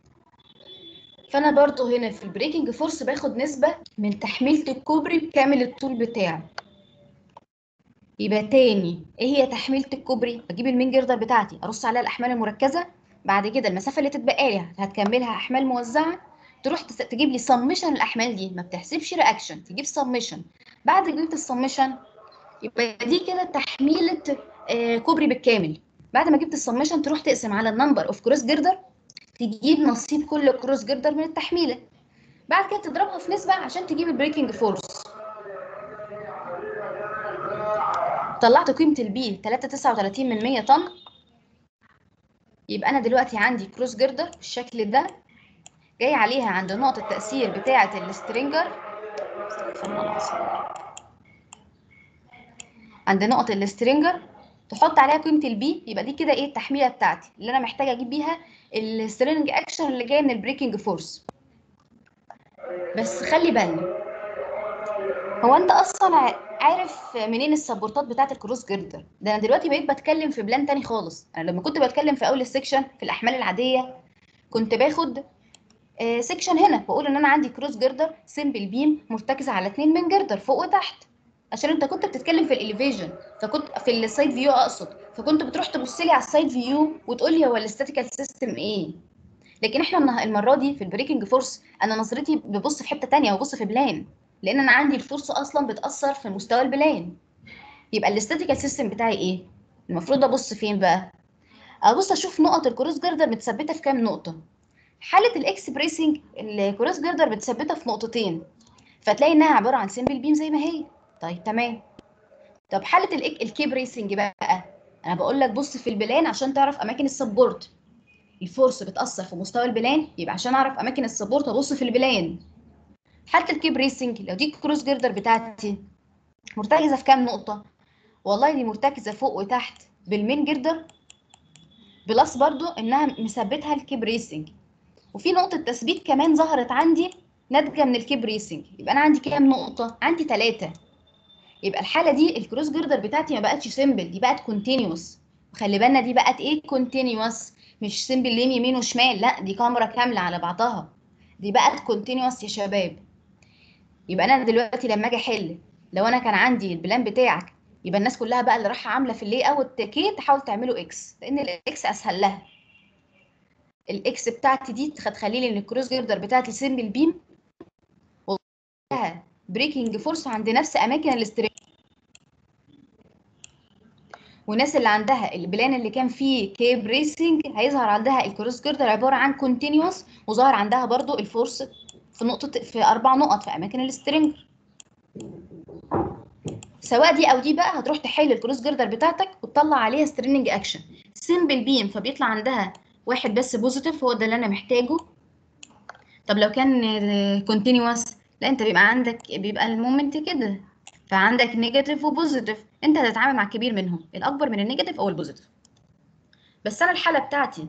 فانا برضو هنا في البريكنج فورس باخد نسبة من تحميلة الكوبري بكامل الطول بتاعه يبقى تاني ايه هي تحميلة الكوبري بجيب المين جردر بتاعتي ارص عليها الاحمال المركزة بعد كده المسافة اللي تتبقى لي هتكملها احمال موزعة تروح تس- تجيب لي سمشن الاحمال دي ما بتحسبش رياكشن تجيب سمشن بعد جبت السمشن يبقى دي كده تحميلة آه، كوبري بالكامل بعد ما جبت السمشن تروح تقسم على النمبر اوف كروس جردر تجيب نصيب كل كروس جردر من التحميله بعد كده تضربها في نسبه عشان تجيب البريكنج فورس طلعت قيمه البي 3.39 من 100 طن يبقى انا دلوقتي عندي كروس جردر بالشكل ده جاي عليها عند نقطه التاثير بتاعه السترينجر استغفر الله العظيم. عند نقطه السترينجر تحط عليها قيمه البي يبقى دي كده ايه التحميله بتاعتي اللي انا محتاجه اجيب بيها السترينج اكشن اللي جايه من البريكنج فورس بس خلي بالنا هو انت اصلا ع- عارف منين السبورتات بتاعت الكروس جيردر ده انا دلوقتي بقيت بتكلم في بلان تاني خالص انا لما كنت بتكلم في اول السكشن في الاحمال العاديه كنت باخد آه، سكشن هنا بقول ان انا عندي كروس جيردر سمبل بيم مرتكزه على اتنين من جيردر فوق وتحت عشان انت كنت بتتكلم في الاليفيجن فكنت في السايد فيو اقصد فكنت بتروح تبص لي على السايد فيو وتقول لي هو الاستاتيكال سيستم ايه لكن احنا النه- المره دي في البريكنج فورس انا نظرتي ببص في حته تانية وببص في بلان لان انا عندي الفورس اصلا بتاثر في مستوى البلان يبقى الاستاتيكال سيستم بتاعي ايه المفروض ابص فين بقى ابص اشوف نقط الكروس جيردر متثبته في كام نقطه حاله الاكس بريسنج الكروس جيردر متثبته في نقطتين فتلاقي انها عباره عن سيمبل بيم زي ما هي طيب تمام طب حاله الإك- الكي بريسنج بقى انا بقول لك بص في البلان عشان تعرف اماكن السبورت الفورس بتاثر في مستوى البلان يبقى عشان اعرف اماكن السبورت ابص في البلان حتى الكي بريسنج لو دي الكروس جيردر بتاعتي مرتكزه في كام نقطه والله دي مرتكزه فوق وتحت بالمين جيردر بلس برضو انها مثبتها الكيب ريسنج وفي نقطه تثبيت كمان ظهرت عندي ناتجه من الكيب ريسنج يبقى انا عندي كام نقطه عندي ثلاثه يبقى الحاله دي الكروس جيردر بتاعتي ما بقتش سيمبل دي بقت كونتينيوس وخلي بالنا دي بقت ايه كونتينيوس مش سيمبل لين يمين وشمال لا دي كاميرا كامله على بعضها دي بقت كونتينيوس يا شباب يبقى انا دلوقتي لما اجي احل لو انا كان عندي البلان بتاعك يبقى الناس كلها بقى اللي رايحه عامله في اللي اوت كي تحاول تعمله اكس لان الاكس اسهل لها الاكس بتاعتي دي هتخلي لي ان الكروس جيردر بتاعتي سيمبل بيم ولها بريكنج فورس عند نفس اماكن الاستريك والناس اللي عندها البلان اللي كان فيه كي بريسنج هيظهر عندها الكروس جيردر عباره عن كونتينيوس وظهر عندها برضو الفورس في نقطه في اربع نقط في اماكن السترينج سواء دي او دي بقى هتروح تحل الكروس جيردر بتاعتك وتطلع عليها ستريننج اكشن سيمبل بيم فبيطلع عندها واحد بس بوزيتيف هو ده اللي انا محتاجه طب لو كان كونتينيوس لا انت بيبقى عندك بيبقى المومنت كده فعندك نيجاتيف وبوزيتيف انت هتتعامل مع الكبير منهم الاكبر من النيجاتيف او البوزيتيف بس انا الحاله بتاعتي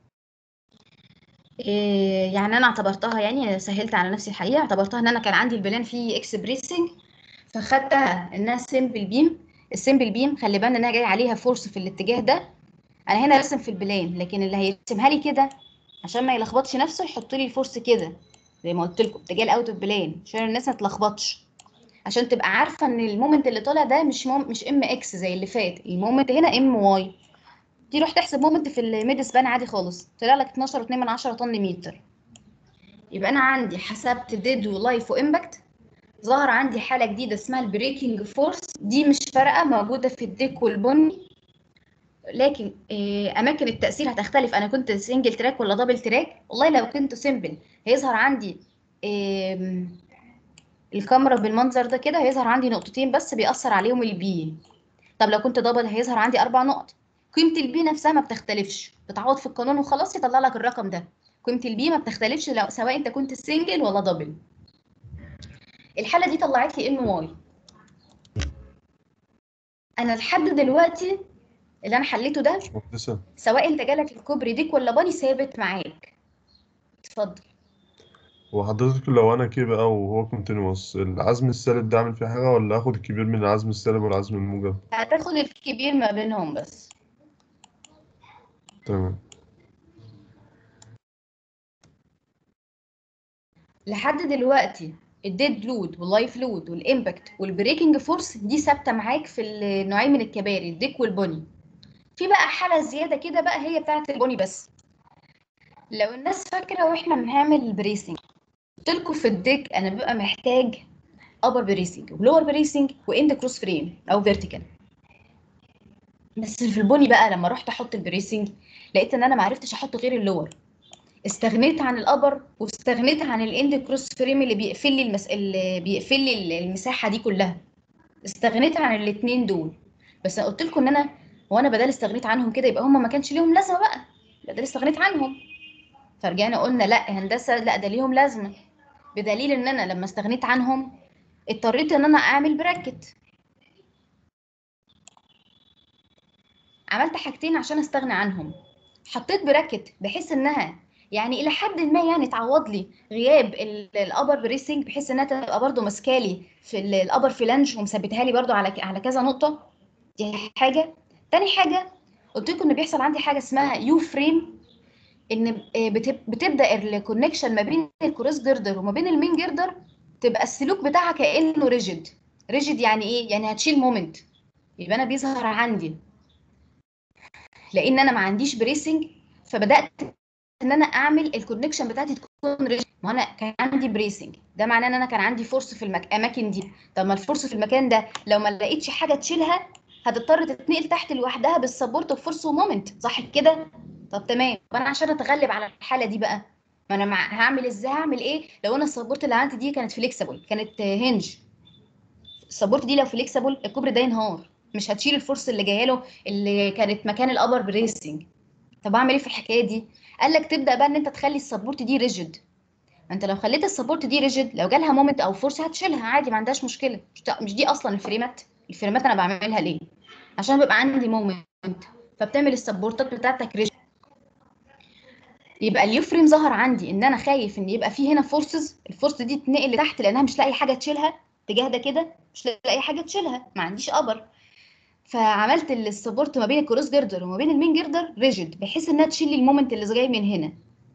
إيه يعني انا اعتبرتها يعني سهلت على نفسي الحقيقه اعتبرتها ان انا كان عندي البلان فيه اكس بريسنج فخدتها انها سيمبل بيم السيمبل بيم خلي بالنا انها جايه عليها فورس في الاتجاه ده انا هنا رسم في البلان لكن اللي هيرسمها لي كده عشان ما يلخبطش نفسه يحط لي الفورس كده زي ما قلت لكم اتجاه الاوت اوف بلان عشان الناس ما تلخبطش عشان تبقى عارفه ان المومنت اللي طالع ده مش موم مش ام اكس زي اللي فات المومنت هنا ام واي دي روح تحسب مومنت في الميد سبان عادي خالص طلع لك 12.2 من 10 طن متر يبقى انا عندي حسبت ديد ولايف وامباكت ظهر عندي حاله جديده اسمها البريكنج فورس دي مش فارقه موجوده في الديك والبني لكن إيه، اماكن التاثير هتختلف انا كنت سنجل تراك ولا دبل تراك والله لو كنت سيمبل هيظهر عندي إيه، الكاميرا بالمنظر ده كده هيظهر عندي نقطتين بس بيأثر عليهم البي طب لو كنت دبل هيظهر عندي اربع نقط قيمه البي نفسها ما بتختلفش بتعوض في القانون وخلاص يطلع لك الرقم ده قيمه البي ما بتختلفش لو سواء انت كنت سنجل ولا دبل الحاله دي طلعت لي ام واي انا لحد دلوقتي اللي انا حليته ده مش مهندسة سواء انت جالك الكوبري ديك ولا باني ثابت معاك اتفضل هو حضرتك لو انا كي بقى وهو كونتينوس العزم السالب ده اعمل فيه حاجة ولا اخد الكبير من العزم السالب والعزم الموجب هتاخد الكبير ما بينهم بس تمام لحد دلوقتي الديد لود واللايف لود والامباكت والبريكنج فورس دي ثابته معاك في النوعين من الكباري الديك والبني في بقى حاله زياده كده بقى هي بتاعه البني بس لو الناس فاكره واحنا بنعمل البريسنج قلت لكم في الديك انا ببقى محتاج ابر بريسنج ولور بريسنج واند كروس فريم او فيرتيكال بس في البني بقى لما رحت احط البريسنج لقيت ان انا ما عرفتش احط غير اللور استغنيت عن الابر واستغنيت عن الاند كروس فريم اللي بيقفل لي المس... اللي بيقفل لي المساحه دي كلها استغنيت عن الاثنين دول بس انا قلت لكم ان انا وانا بدل استغنيت عنهم كده يبقى هم ما كانش ليهم لازمه بقى بدل استغنيت عنهم فرجعنا قلنا لا هندسه لا ده ليهم لازمه بدليل ان انا لما استغنيت عنهم اضطريت ان انا اعمل براكت عملت حاجتين عشان استغنى عنهم حطيت براكت بحيث انها يعني الى حد ما يعني تعوض لي غياب الابر بريسنج بحيث انها تبقى برده ماسكالي في الابر فلانج ومثبتها لي برده على على كذا نقطه دي حاجه تاني حاجه قلت لكم ان بيحصل عندي حاجه اسمها يو فريم ان بتب- بتبدا الكونكشن ما بين الكروس جردر وما بين المين جردر تبقى السلوك بتاعها كانه ريجيد ريجيد يعني ايه يعني هتشيل مومنت يبقى انا بيظهر عندي لان انا ما عنديش بريسنج فبدات ان انا اعمل الكونكشن بتاعتي تكون ريجيد ما انا كان عندي بريسنج ده معناه ان انا كان عندي فورس في الاماكن دي طب ما الفورس في المكان ده لو ما لقيتش حاجه تشيلها هتضطر تتنقل تحت لوحدها بالسبورت وفورس ومومنت صح كده طب تمام طب انا عشان اتغلب على الحاله دي بقى ما انا مع... هعمل ازاي هعمل ايه لو انا السبورت اللي عندي دي كانت فليكسبل كانت هنج السبورت دي لو فليكسبل الكوبري ده ينهار مش هتشيل الفورس اللي جايه له اللي كانت مكان الابر بريسنج طب اعمل ايه في الحكايه دي قال لك تبدا بقى ان انت تخلي السبورت دي ريجيد انت لو خليت السبورت دي ريجيد لو جالها مومنت او فورس هتشيلها عادي ما عندهاش مشكله مش مش دي اصلا الفريمات الفريمات انا بعملها ليه عشان بيبقى عندي مومنت فبتعمل السبورتات بتاعتك ريجيد يبقى اليوفريم ظهر عندي ان انا خايف ان يبقى في هنا فورسز الفورس دي تنقل لتحت لانها مش لاقي حاجه تشيلها اتجاه ده كده مش لاقي حاجه تشيلها ما عنديش ابر فعملت السبورت ما بين الكروس جردر وما بين المين جردر ريجيد بحيث انها تشيل لي المومنت اللي جاي من هنا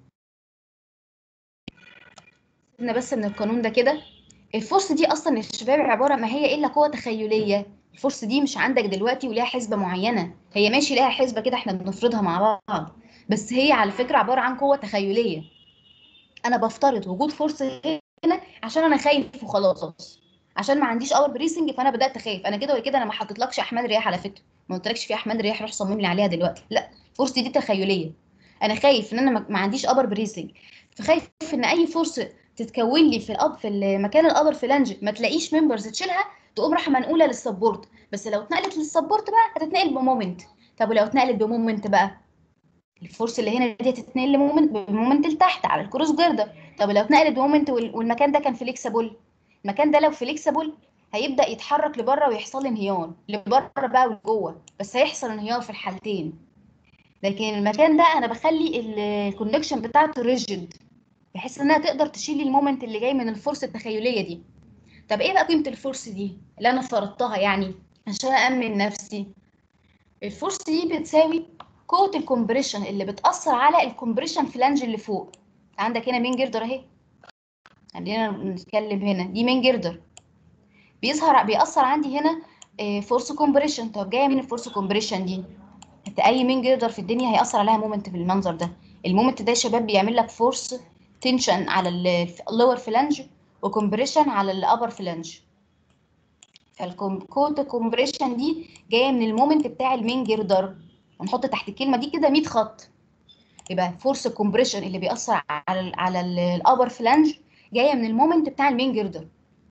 سيبنا بس من القانون ده كده الفورس دي اصلا يا شباب عباره ما هي الا قوه تخيليه الفورس دي مش عندك دلوقتي وليها حسبه معينه هي ماشي ليها حسبه كده احنا بنفرضها مع بعض بس هي على فكره عباره عن قوه تخيليه انا بفترض وجود فورس هنا عشان انا خايف وخلاص عشان ما عنديش اور بريسنج فانا بدات اخاف انا كده ولا كده انا ما حطيتلكش احمال رياح على فكره ما قلتلكش في احمال رياح روح صمم لي عليها دلوقتي لا الفورس دي تخيليه انا خايف ان انا ما- ما عنديش ابر بريسنج فخايف ان اي فورس تتكون لي في الاب في المكان الابر فلانج ما تلاقيش ممبرز تشيلها تقوم راح منقوله للسبورت بس لو اتنقلت للسبورت بقى هتتنقل بمومنت طب ولو اتنقلت بمومنت بقى الفورس اللي هنا دي هتتنقل لمومنت بمومنت لتحت على الكروس جردر طب لو اتنقلت بمومنت وال- والمكان ده كان فليكسبل المكان ده لو فليكسبل هيبدا يتحرك لبره ويحصل انهيار لبره بقى ولجوه بس هيحصل انهيار في الحالتين لكن المكان ده انا بخلي الكونكشن بتاعته ريجيد بحيث انها تقدر تشيل لي المومنت اللي جاي من الفورس التخيليه دي طب ايه بقى قيمه الفورس دي اللي انا فرضتها يعني عشان امن نفسي الفورس دي بتساوي قوه الكومبريشن اللي بتاثر على الكومبريشن فلانج اللي فوق عندك هنا مين جردر اهي خلينا نتكلم هنا دي مين جردر بيظهر بيأثر عندي هنا فورس كومبريشن طب جايه من الفورس كومبريشن دي انت اي مين جردر في الدنيا هيأثر عليها مومنت بالمنظر ده المومنت ده يا شباب بيعمل لك فورس تنشن على اللور فلانج وكومبريشن على الابر فلانج فالكود كومبريشن دي جايه من المومنت بتاع المين جردر هنحط تحت الكلمه دي كده 100 خط يبقى فورس كومبريشن اللي بيأثر على ال على الابر فلانج جايه من المومنت بتاع المين جردر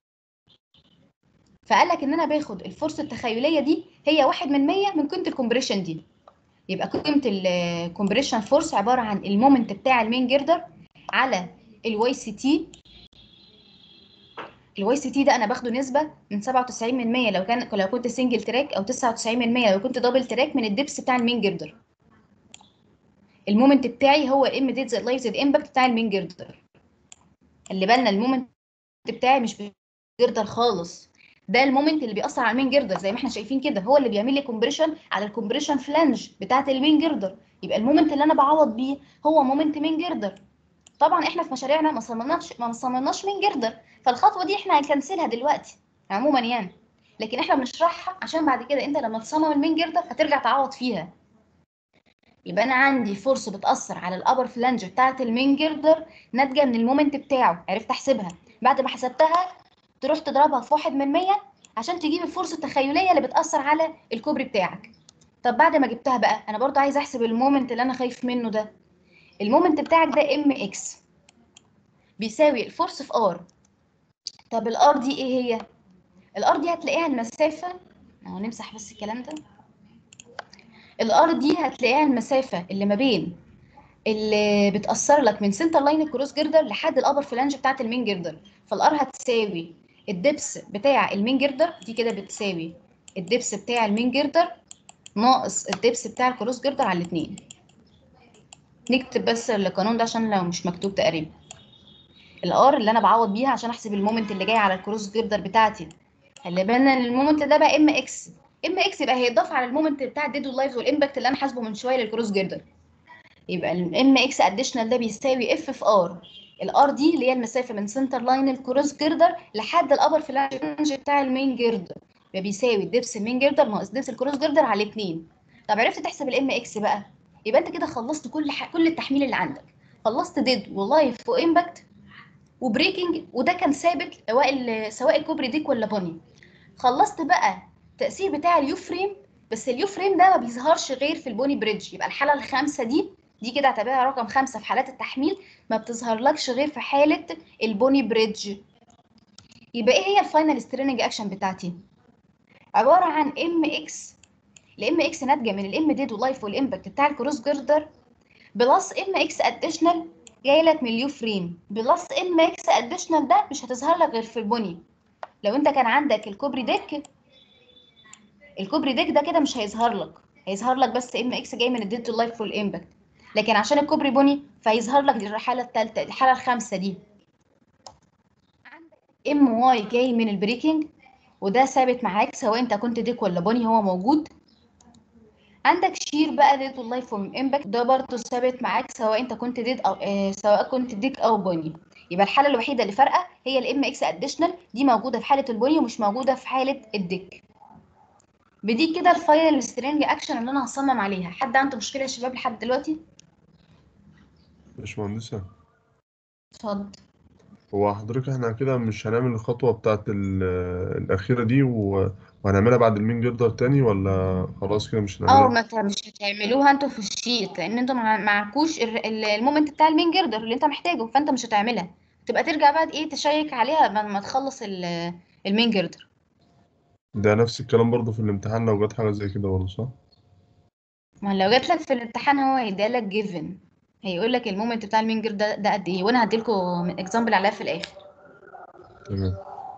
فقال لك ان انا باخد الفورس التخيليه دي هي واحد من 100 من قيمه الكومبريشن دي يبقى قيمه الكومبريشن فورس عباره عن المومنت بتاع المين جردر على الواي سي تي الواي سي تي ده انا باخده نسبه من 97 من 100 لو كان لو كنت سنجل تراك او 99 من 100 لو كنت دبل تراك من الدبس بتاع المين جردر المومنت بتاعي هو ام ديت زائد لايف زائد امباكت بتاع المين جردر خلي بالنا المومنت بتاعي مش جردر خالص ده المومنت اللي بيأثر على المين جردر زي ما احنا شايفين كده هو اللي بيعمل لي كومبريشن على الكومبريشن فلانج بتاعه المين جردر يبقى المومنت اللي انا بعوض بيه هو مومنت مين جردر طبعا احنا في مشاريعنا ما صممناش ما صممناش مين جردر فالخطوه دي احنا هنكنسلها دلوقتي عموما يعني لكن احنا بنشرحها عشان بعد كده انت لما تصمم المين جردر هترجع تعوض فيها يبقى انا عندي فورس بتاثر على الابر فلانج بتاعه المين جردر ناتجه من المومنت بتاعه عرفت احسبها بعد ما حسبتها تروح تضربها في واحد من 100 عشان تجيب الفورس التخيليه اللي بتاثر على الكوبري بتاعك طب بعد ما جبتها بقى انا برضو عايزه احسب المومنت اللي انا خايف منه ده المومنت بتاعك ده ام اكس بيساوي الفورس في ار طب الار دي ايه هي الار دي هتلاقيها المسافه اهو نمسح بس الكلام ده الار دي هتلاقيها المسافه اللي ما بين اللي بتاثر لك من سنتر لاين الكروس جردر لحد الابر فلانج بتاعت المين جردر فالار هتساوي الدبس بتاع المين جردر دي كده بتساوي الدبس بتاع المين جردر ناقص الدبس بتاع الكروس جردر على الاتنين نكتب بس القانون ده عشان لو مش مكتوب تقريبا الار اللي انا بعوض بيها عشان احسب المومنت اللي جاي على الكروس جردر بتاعتي خلي بالنا ان المومنت ده بقى ام اكس ام اكس يبقى هيضاف على المومنت بتاع الديد واللايف والامباكت اللي انا حاسبه من شويه للكروس جردر يبقى الام اكس اديشنال ده بيساوي اف في ار الار دي اللي هي المسافه من سنتر لاين الكروس جردر لحد الابر فلانج بتاع المين جردر يبقى بيساوي دبس المين جردر ناقص دبس الكروس جردر على الاثنين طب عرفت تحسب الام اكس بقى يبقى انت كده خلصت كل ح... كل التحميل اللي عندك خلصت ديد ولايف وامباكت وبريكنج وده كان ثابت سواء ال- سواء الكوبري ديك ولا بوني خلصت بقى التأثير بتاع اليو فريم بس اليو فريم ده ما بيظهرش غير في البوني بريدج يبقى الحالة الخامسة دي دي كده اعتبرها رقم خمسة في حالات التحميل ما بتظهرلكش غير في حالة البوني بريدج يبقى ايه هي الفاينل ستريننج اكشن بتاعتي عبارة عن ام اكس الام اكس ناتجة من الام ديد ولايف والامباكت بتاع الكروس جردر بلس ام اكس اديشنال جاي لك من اليو فريم بلس ام اكس اديشنال ده مش هتظهر لك غير في البني لو انت كان عندك الكوبري ديك الكوبري ديك ده كده مش هيظهر لك هيظهر لك بس ام اكس جاي من الديد تو لايف والامباكت لكن عشان الكوبري بني فهيظهر لك الحاله الثالثه الحاله الخامسه دي عندك ام واي جاي من البريكنج وده ثابت معاك سواء انت كنت ديك ولا بني هو موجود عندك شير بقى ديد واللايف امباكت ده برضه ثابت معاك سواء انت كنت ديد او آه سواء كنت ديك او بني يبقى الحاله الوحيده اللي فارقه هي الام اكس اديشنال دي موجوده في حاله البني ومش موجوده في حاله الديك بدي كده الفاينل سترينج اكشن اللي انا هصمم عليها حد عنده مشكله يا شباب لحد دلوقتي باشمهندسة اتفضل هو حضرتك احنا كده مش هنعمل الخطوة بتاعت ال- الأخيرة دي و- وهنعملها بعد المين جردر تاني ولا خلاص كده مش اه هنعملها؟ ما ت- مش هتعملوها انتوا في الشيت لان انتوا مع- معكوش ال- ال- المومنت بتاع المين جردر اللي انت محتاجه فانت مش هتعملها تبقى ترجع بقى ايه تشيك عليها بعد ما تخلص ال- المين جردر ده نفس الكلام برضه في الامتحان لو جت حاجة زي كده برضه صح؟ ما لو جات لك في الامتحان هو هيديها لك جيفن هيقول لك المومنت بتاع المين جردر ده, ده قد ايه وانا هديلكوا اكزامبل عليها في الاخر تمام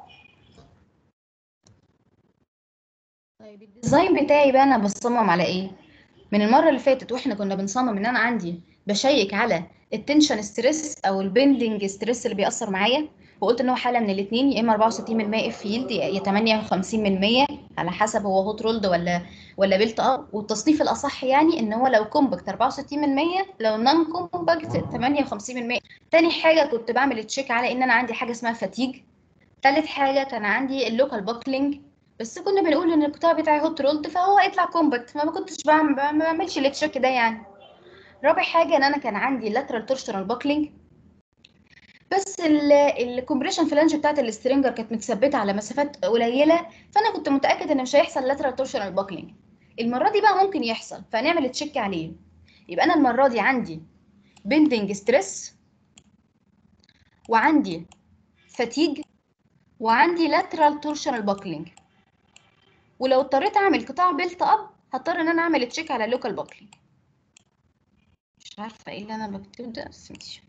طيب الديزاين بتاعي بقى انا بصمم على ايه من المره اللي فاتت واحنا كنا بنصمم ان انا عندي بشيك على التنشن ستريس او البندنج ستريس اللي بيأثر معايا وقلت ان هو حاله من الاثنين يا اما 64 من 100 اف فيلد يا 58 من 100 على حسب هو هوت رولد ولا ولا بيلت اب والتصنيف الاصح يعني ان هو لو كومباكت 64 من 100 لو نون كومباكت 58 من 100 تاني حاجه كنت بعمل تشيك على ان انا عندي حاجه اسمها فاتيج تالت حاجه كان عندي اللوكال باكلينج بس كنا بنقول ان القطاع بتاعي هوت رولد فهو هيطلع كومباكت ما كنتش بعمل ما بعملش التشيك ده يعني رابع حاجه ان انا كان عندي لاترال تورشنال باكلينج بس الكومبريشن فلانج بتاعت السترينجر كانت متثبته على مسافات قليله فانا كنت متاكد ان مش هيحصل لاترال تورشنال باكلينج المره دي بقى ممكن يحصل فنعمل تشيك عليه يبقى انا المره دي عندي بندنج ستريس وعندي فاتيج وعندي لاترال تورشنال باكلينج ولو اضطريت اعمل قطاع بيلت اب هضطر ان انا اعمل تشيك على اللوكال باكلينج مش عارفه ايه اللي انا بكتبه ده بس ماشي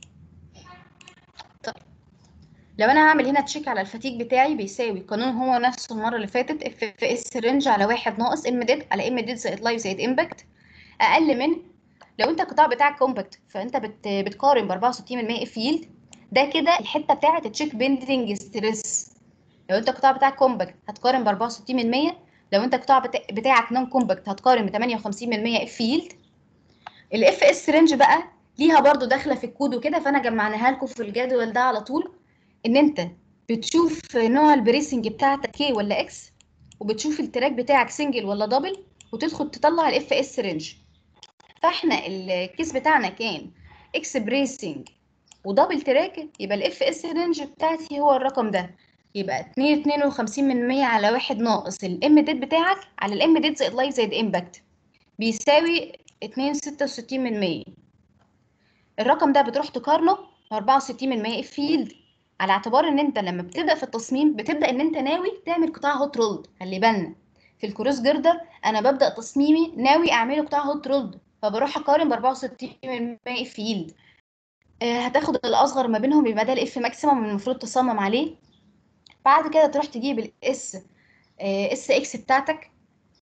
طيب لو انا هعمل هنا تشيك على الفتيج بتاعي بيساوي قانون هو نفسه المره اللي فاتت اف اف اس رينج على واحد ناقص ام ديد على ام ديد زائد لايف زائد امباكت اقل من لو انت القطاع بتاعك كومباكت فانت بت بتقارن ب 64 من 100 اف يلد ده كده الحته بتاعه التشيك بيندنج ستريس لو انت القطاع بتاعك كومباكت هتقارن ب 64 من 100 لو انت القطاع بتا- بتاعك نون كومباكت هتقارن ب 58 من 100 اف يلد الاف اس رينج بقى ليها برضو داخله في الكود وكده فانا جمعناها لكم في الجدول ده على طول ان انت بتشوف نوع البريسنج بتاعتك كي ولا اكس وبتشوف التراك بتاعك سنجل ولا دبل وتدخل تطلع الاف اس رينج فاحنا الكيس بتاعنا كان اكس بريسنج ودبل تراك يبقى الاف اس رينج بتاعتي هو الرقم ده يبقى 2 52 من 100 على واحد ناقص الام ديد بتاعك على الام ديد زائد لايف زائد امباكت بيساوي 2 66 من 100 الرقم ده بتروح تقارنه ب 64 من 100 فيلد على اعتبار ان انت لما بتبدا في التصميم بتبدا ان انت ناوي تعمل قطاع هوت رولد خلي بالنا في الكروس جردر انا ببدا تصميمي ناوي اعمله قطاع هوت رولد فبروح اقارن ب 64 من 100 فيلد آه، هتاخد الاصغر ما بينهم يبقى ده الاف ماكسيمم المفروض تصمم عليه بعد كده تروح تجيب الاس اس اكس بتاعتك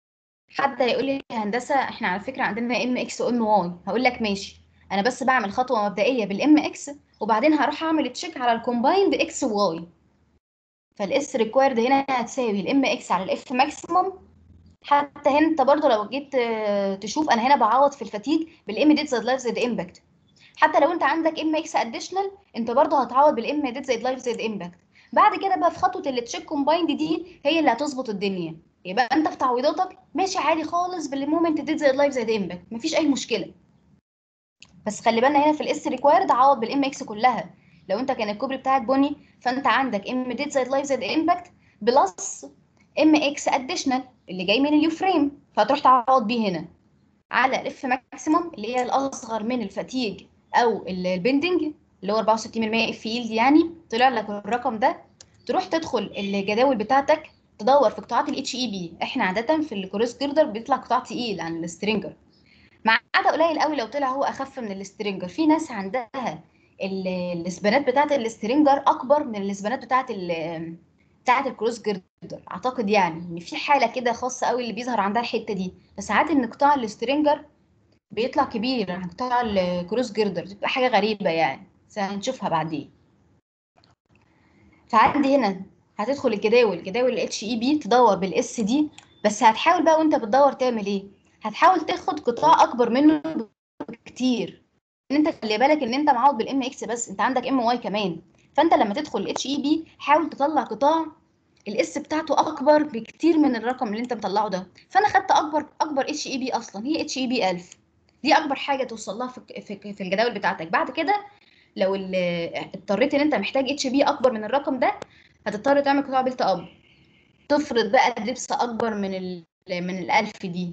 حد هيقول لي يا هندسه احنا على فكره عندنا ام اكس وام واي هقول لك ماشي انا بس بعمل خطوه مبدئيه بالام اكس وبعدين هروح اعمل تشيك على الكومبايند اكس واي فالاس ريكوايرد هنا هتساوي الام اكس على الاف ماكسيموم حتى هنا انت برضو لو جيت آه، تشوف انا هنا بعوض في الفتيج بالام ديت زائد لايف زائد امباكت حتى لو انت عندك ام اكس اديشنال انت برضو هتعوض بالام ديت زائد لايف زائد امباكت بعد كده بقى في خطوه التشيك كومبايند دي هي اللي هتظبط الدنيا يبقى انت في تعويضاتك ماشي عادي خالص بالمومنت ديت زائد لايف زائد امباكت مفيش اي مشكله بس خلي بالنا هنا في الاس ريكوايرد عوض بالام اكس كلها لو انت كان الكوبري بتاعك بني فانت عندك ام ديت زائد لايف زائد امباكت بلس ام اكس اديشنال اللي جاي من اليو فريم فهتروح تعوض بيه هنا على الاف ماكسيموم اللي هي الاصغر من الفتيج او ال- البندنج اللي هو 64% اف يلد يعني طلع لك الرقم ده تروح تدخل الجداول بتاعتك تدور في قطاعات الاتش اي بي احنا عاده في الكروس جيردر بيطلع قطاع تقيل عن السترينجر ما عدا قليل قوي لو طلع هو اخف من السترينجر في ناس عندها ال- الاسبانات بتاعت السترينجر اكبر من الاسبانات بتاعت ال بتاعت الكروس جيردر اعتقد يعني ان في حاله كده خاصه قوي اللي بيظهر عندها الحته دي بس ساعات ان قطاع السترينجر بيطلع كبير عن قطاع الكروس جيردر بتبقى حاجه غريبه يعني بس هنشوفها بعدين فعندي هنا هتدخل الجداول جداول الاتش اي بي تدور بالاس دي بس هتحاول بقى وانت بتدور تعمل ايه هتحاول تاخد قطاع اكبر منه بكتير ان انت خلي بالك ان انت معوض بالام اكس بس انت عندك ام واي كمان فانت لما تدخل الاتش اي بي حاول تطلع قطاع الاس بتاعته اكبر بكتير من الرقم اللي انت مطلعه ده فانا خدت اكبر اكبر اتش اي بي اصلا هي اتش اي بي 1000 دي اكبر حاجه توصل لها في في في الجداول بتاعتك بعد كده لو ال- اضطريت ان انت محتاج اتش بي اكبر من الرقم ده هتضطر تعمل قطاع بيلت اب تفرض بقى دبس اكبر من ال من الالف دي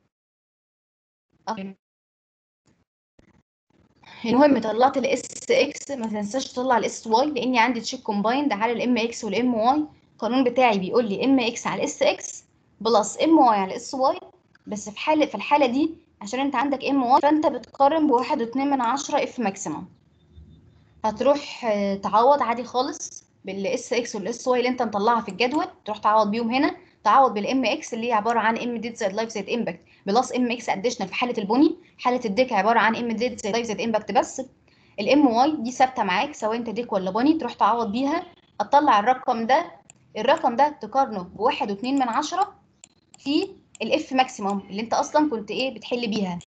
المهم طلعت الاس اكس ما تنساش تطلع الاس واي لاني عندي تشيك كومبايند على الام اكس والام واي القانون بتاعي بيقول لي ام اكس على اس اكس بلس ام واي على اس واي بس في حاله في الحاله دي عشان انت عندك ام واي فانت بتقارن بواحد واتنين من عشرة اف ماكسيمم هتروح آه، تعوض عادي خالص بالاس اكس والاس واي اللي انت مطلعها في الجدول تروح تعوض بيهم هنا تعوض بالام اكس اللي هي عباره عن ام ديت زائد لايف زائد امباكت بلس ام اكس اديشنال في حاله البني حاله الديك عباره عن ام ديت زائد لايف زائد امباكت بس الام واي دي ثابته معاك سواء انت ديك ولا بني تروح تعوض بيها هتطلع الرقم ده الرقم ده تقارنه بواحد واتنين من عشرة في الاف ماكسيموم اللي انت اصلا كنت ايه بتحل بيها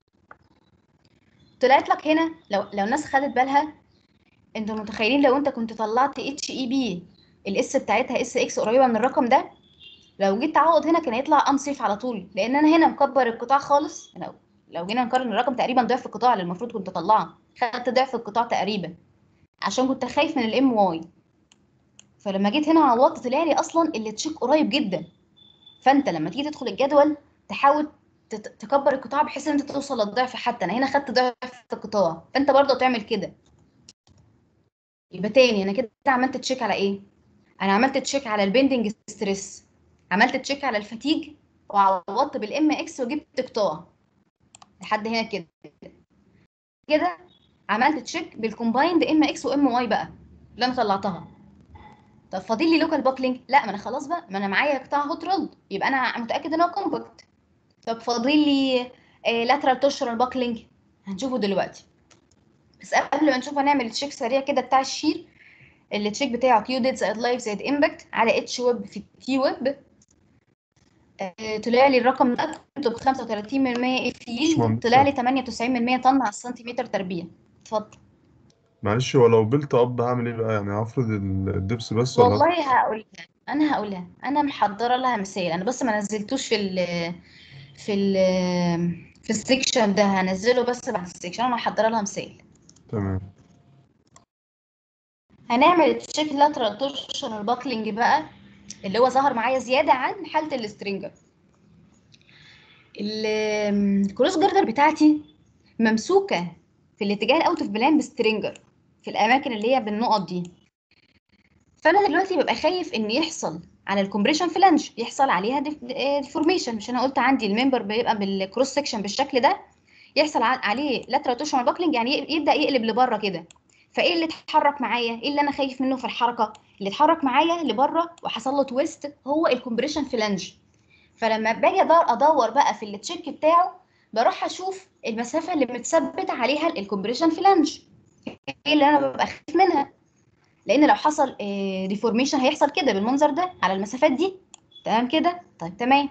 طلعت لك هنا لو لو الناس خدت بالها انتوا متخيلين لو انت كنت طلعت اتش اي بي الاس بتاعتها اس اكس قريبه من الرقم ده لو جيت تعوض هنا كان هيطلع انصيف على طول لان انا هنا مكبر القطاع خالص لو لو جينا نقارن الرقم تقريبا ضعف القطاع اللي المفروض كنت اطلعه خدت ضعف القطاع تقريبا عشان كنت خايف من الام واي فلما جيت هنا عوضت طلع لي اصلا اللي تشيك قريب جدا فانت لما تيجي تدخل الجدول تحاول تت- تكبر القطاع بحيث ان انت توصل للضعف حتى انا هنا خدت ضعف القطاع فانت برضه تعمل كده يبقى تاني انا كده عملت تشيك على ايه انا عملت تشيك على البندنج ستريس عملت تشيك على الفتيج وعوضت بالام اكس وجبت قطاع لحد هنا كده كده عملت تشيك بالكومبايند ام اكس وام واي بقى اللي انا طلعتها طب فاضل لي لوكال باكلينج لا ما انا خلاص بقى ما انا معايا قطاع هوت رولد يبقى انا متاكد ان هو كومباكت طب فاضل لي لاترال توشرال باكلينج هنشوفه دلوقتي بس قبل ما نشوف هنعمل تشيك سريع كده بتاع الشير التشيك بتاعه كيو ديد زائد لايف زائد امباكت على اتش ويب في تي ويب آه، طلع لي الرقم ده كنت ب 35% اف يلد باشمهندس. طلع لي 98% طن على السنتيمتر تربيع اتفضل معلش هو لو بيلت اب هعمل ايه بقى يعني هفرض ال- الدبس بس ولا والله هقولها انا هقولها انا محضره لها مثال انا بس ما نزلتوش في ال في ال في السكشن ده هنزله بس بعد السكشن انا محضره لها مثال تمام هنعمل تشيك لاترال تورشنال باكلينج بقى اللي هو ظهر معايا زياده عن حاله السترينجر ال- الكروس جردر بتاعتي ممسوكه في الاتجاه الاوت اوف بلان بسترينجر في الاماكن اللي هي بالنقط دي فانا دلوقتي ببقى خايف ان يحصل على الكومبريشن فلانج يحصل عليها ديفورميشن مش انا قلت عندي الممبر بيبقى بالكروس سكشن بالشكل ده يحصل ع- عليه لاترال توشنال باكلينج يعني ي- يبدا يقلب لبره كده فايه اللي اتحرك معايا ايه اللي انا خايف منه في الحركه اللي اتحرك معايا لبره وحصل له تويست هو الكومبريشن فلانج فلما باجي أدور, ادور بقى في التشيك بتاعه بروح اشوف المسافه اللي متثبت عليها الكومبريشن فلانج ايه اللي انا ببقى خايف منها لان لو حصل ديفورميشن هيحصل كده بالمنظر ده على المسافات دي تمام كده طيب تمام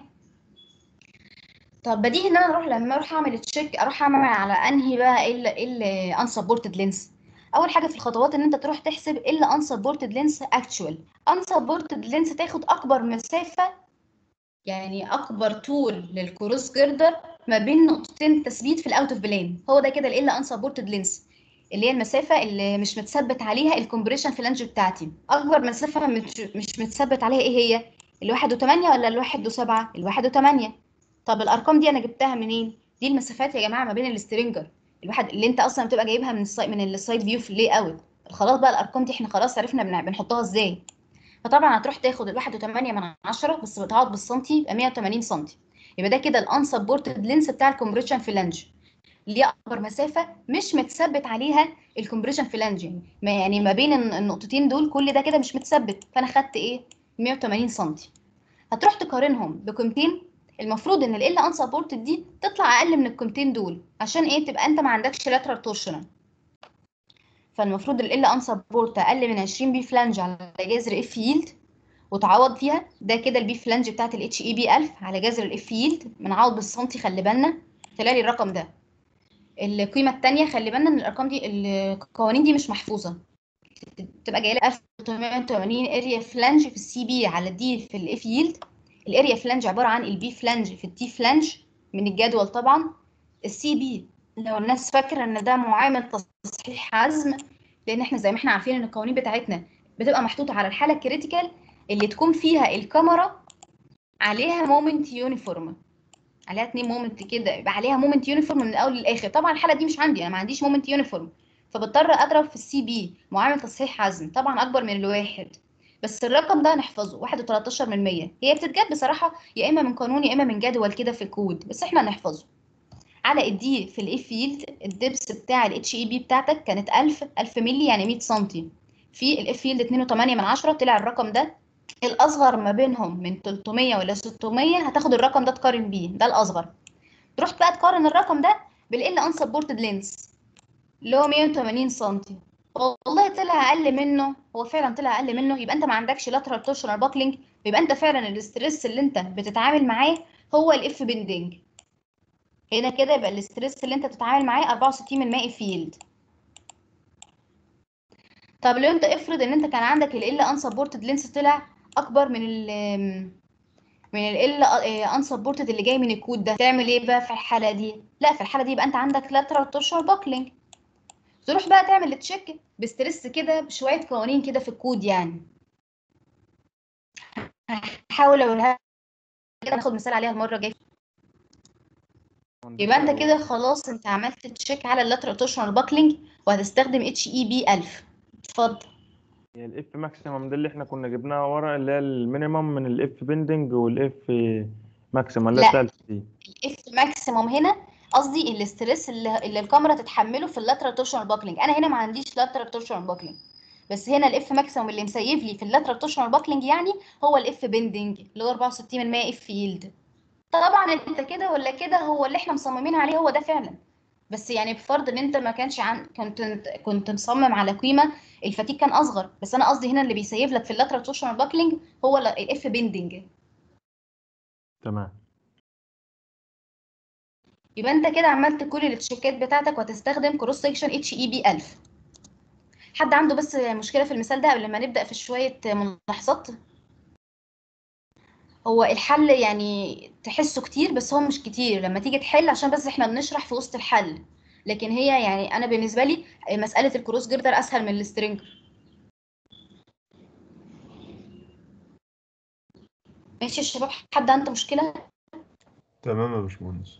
طب بديهي ان انا اروح لما اروح اعمل تشيك اروح اعمل على انهي بقى ايه ال ايه ال unsupported لينس اول حاجه في الخطوات ان انت تروح تحسب ايه ال unsupported لينس اكتوال unsupported لينس تاخد اكبر مسافه يعني اكبر طول للكروس جردر ما بين نقطتين تثبيت في الاوت اوف بلان هو ده كده ال unsupported لينس اللي هي المسافه اللي مش متثبت عليها الكومبريشن فلانج بتاعتي اكبر مسافه مش مش متثبت عليها ايه هي الواحد وتمانية ولا الواحد وسبعة الواحد وتمانية طب الارقام دي انا جبتها منين دي المسافات يا جماعه ما بين السترينجر الواحد اللي انت اصلا بتبقى جايبها من السايد من السايد فيو في اللي اوت خلاص بقى الارقام دي احنا خلاص عرفنا بن- بنحطها ازاي فطبعا هتروح تاخد الواحد وتمانية من عشرة بس بتقعد بالسنتي يبقى 180 سنتي يبقى ده كده الانسبورتد لينس بتاع الكومبريشن فلانج اللي هي اكبر مسافه مش متثبت عليها الكومبريشن فلانج يعني ما يعني ما بين الن- النقطتين دول كل ده كده مش متثبت فانا خدت ايه 180 سنتي هتروح تقارنهم بقيمتين المفروض ان ال unsupported دي تطلع اقل من القيمتين دول عشان ايه تبقى انت ما عندكش lateral torsional فالمفروض ال unsupported اقل من 20 بي فلانج على جذر اف ييلد وتعوض فيها ده كده البي فلانج بتاعت الاتش اي بي 1000 على جذر الاف ييلد بنعوض بالسنتي خلي بالنا طلع لي الرقم ده القيمه الثانيه خلي بالنا ان الارقام دي القوانين دي مش محفوظه تبقى جايه لك 1380 اريا فلانج في السي بي على دي في الاف ييلد الاريا فلانج عباره عن البي فلانج في التي فلانج من الجدول طبعا السي بي لو الناس فاكره ان ده معامل تصحيح عزم لان احنا زي ما احنا عارفين ان القوانين بتاعتنا بتبقى محطوطه على الحاله الكريتيكال اللي تكون فيها الكاميرا عليها مومنت يونيفورم عليها اتنين مومنت كده يبقى عليها مومنت يونيفورم من الاول للاخر طبعا الحاله دي مش عندي انا ما عنديش مومنت يونيفورم فبضطر اضرب في السي بي معامل تصحيح عزم طبعا اكبر من الواحد بس الرقم ده هنحفظه واحد وتلاتاشر من مية هي بتتجاب بصراحة يا إما من قانون يا إما من جدول كده في الكود بس إحنا هنحفظه على الدي في الاف فيلد الدبس بتاع الاتش اي بي بتاعتك كانت 1000 1000 مللي يعني 100 سنتي في الاف فيلد 2.8 من عشرة طلع الرقم ده الأصغر ما بينهم من 300 ولا 600 هتاخد الرقم ده تقارن بيه ده الأصغر تروح بقى تقارن الرقم ده بالال unsupported lens اللي هو 180 سنتي والله طلع اقل منه هو فعلا طلع اقل منه يبقى انت ما عندكش lateral torsional buckling يبقى انت فعلا الاسترس اللي انت بتتعامل معاه هو الاف بندنج هنا كده يبقى الاسترس اللي انت بتتعامل معاه 64 من ماء فيلد طب لو انت افرض ان انت كان عندك ال unsupported lens طلع اكبر من ال من ال unsupported اللي جاي من الكود ده تعمل ايه بقى في الحاله دي لا في الحاله دي يبقى انت عندك lateral torsional buckling تروح بقى تعمل تشيك بستريس كده بشويه قوانين كده في الكود يعني هحاول اقولها كده ناخد مثال عليها المره الجايه يبقى انت كده خلاص انت عملت تشيك على اللاترال تورشنال باكلينج وهتستخدم اتش اي بي 1000 اتفضل هي الاف ماكسيمم ده اللي احنا كنا جبناها ورا اللي هي المينيمم من الاف بندنج والاف ماكسيمم اللي هي لا. التالتة دي الاف ماكسيموم هنا قصدي الاسترس اللي, اللي الكاميرا تتحمله في اللاترال تورشنال باكلينج انا هنا ما عنديش لاترال تورشنال باكلينج بس هنا الاف ماكسيموم اللي مسيف لي في اللاترال تورشنال باكلينج يعني هو الاف بندنج اللي هو 64 من 100 اف يلد طبعا انت كده ولا كده هو اللي احنا مصممين عليه هو ده فعلا بس يعني بفرض ان انت ما كانش عن كنت كنت مصمم على قيمه الفتيك كان اصغر بس انا قصدي هنا اللي بيسيف لك في اللاترال تورشنال باكلينج هو الاف بندنج تمام يبقى انت كده عملت كل التشيكات بتاعتك وهتستخدم كروس سكشن اتش اي بي 1000 حد عنده بس مشكله في المثال ده قبل ما نبدا في شويه ملاحظات هو الحل يعني تحسه كتير بس هو مش كتير لما تيجي تحل عشان بس احنا بنشرح في وسط الحل لكن هي يعني انا بالنسبه لي مساله الكروس جردر اسهل من السترينجر ماشي يا شباب حد عنده مشكله تمام يا باشمهندس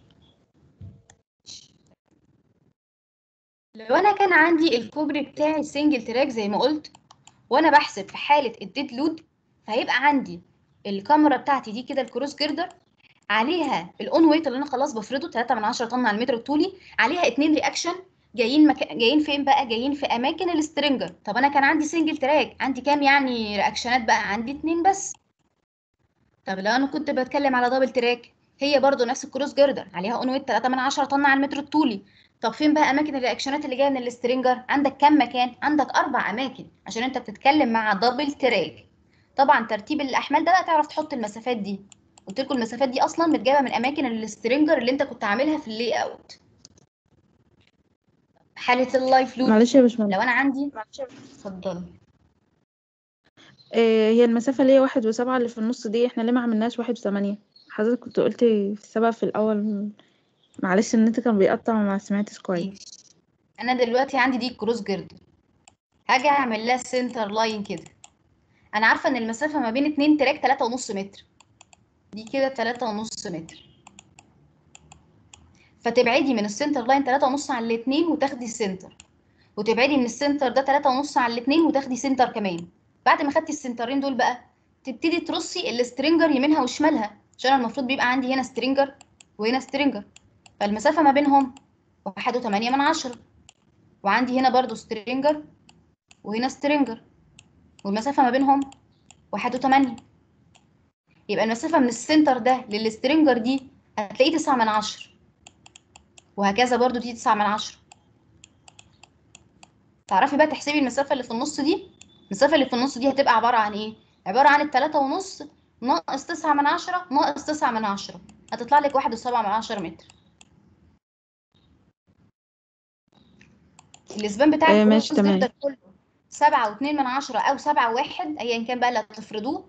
لو انا كان عندي الكوبري بتاعي سنجل تراك زي ما قلت وانا بحسب في حاله الديد لود فهيبقى عندي الكاميرا بتاعتي دي كده الكروس جردر عليها الاون ويت اللي انا خلاص بفرضه 3 من 10 طن على المتر الطولي عليها اتنين رياكشن جايين مكا... جايين فين بقى جايين في اماكن السترينجر طب انا كان عندي سنجل تراك عندي كام يعني رياكشنات بقى عندي اتنين بس طب لو انا كنت بتكلم على دبل تراك هي برضو نفس الكروس جردر عليها اون ويت 3 من 10 طن على المتر الطولي طب فين بقى اماكن الرياكشنات اللي جايه من السترينجر عندك كام مكان عندك اربع اماكن عشان انت بتتكلم مع دبل تراك طبعا ترتيب الاحمال ده بقى تعرف تحط المسافات دي قلت لكم المسافات دي اصلا متجابه من اماكن السترينجر اللي انت كنت عاملها في اللي اوت حاله اللايف لود معلش يا باشمهندس لو انا عندي اتفضلي آه، هي المسافة اللي هي واحد وسبعة اللي في النص دي احنا ليه ما عملناش واحد وثمانية حضرتك كنت قلتي في السبب في الأول معلش النت كان بيقطع وما سمعتش كويس انا دلوقتي عندي دي كروس جردر هاجي اعمل لها سنتر لاين كده انا عارفه ان المسافه ما بين اتنين تراك تلاتة ونص متر دي كده تلاتة ونص متر فتبعدي من السنتر لاين تلاتة ونص على الاتنين وتاخدي السنتر وتبعدي من السنتر ده تلاتة ونص على الاتنين وتاخدي سنتر كمان بعد ما خدتي السنترين دول بقى تبتدي ترصي السترينجر يمينها وشمالها عشان المفروض بيبقى عندي هنا سترينجر وهنا سترينجر فالمسافه ما بينهم واحد وتمانية من عشرة وعندي هنا برضو سترينجر وهنا سترينجر والمسافة ما بينهم واحد وتمانية يبقى المسافة من السنتر ده للسترينجر دي هتلاقيه تسعة من عشرة وهكذا برضو دي تسعة من عشرة تعرفي بقى تحسبي المسافة اللي في النص دي المسافة اللي في النص دي هتبقى عبارة عن ايه؟ عبارة عن التلاتة ونص ناقص تسعة من عشرة ناقص تسعة من عشرة هتطلع لك واحد وسبعة من عشرة متر الاسبان بتاع آه، الكروس ماشي، تمام. جردر كله سبعة واتنين من عشرة أو سبعة واحد أيا كان بقى اللي هتفرضوه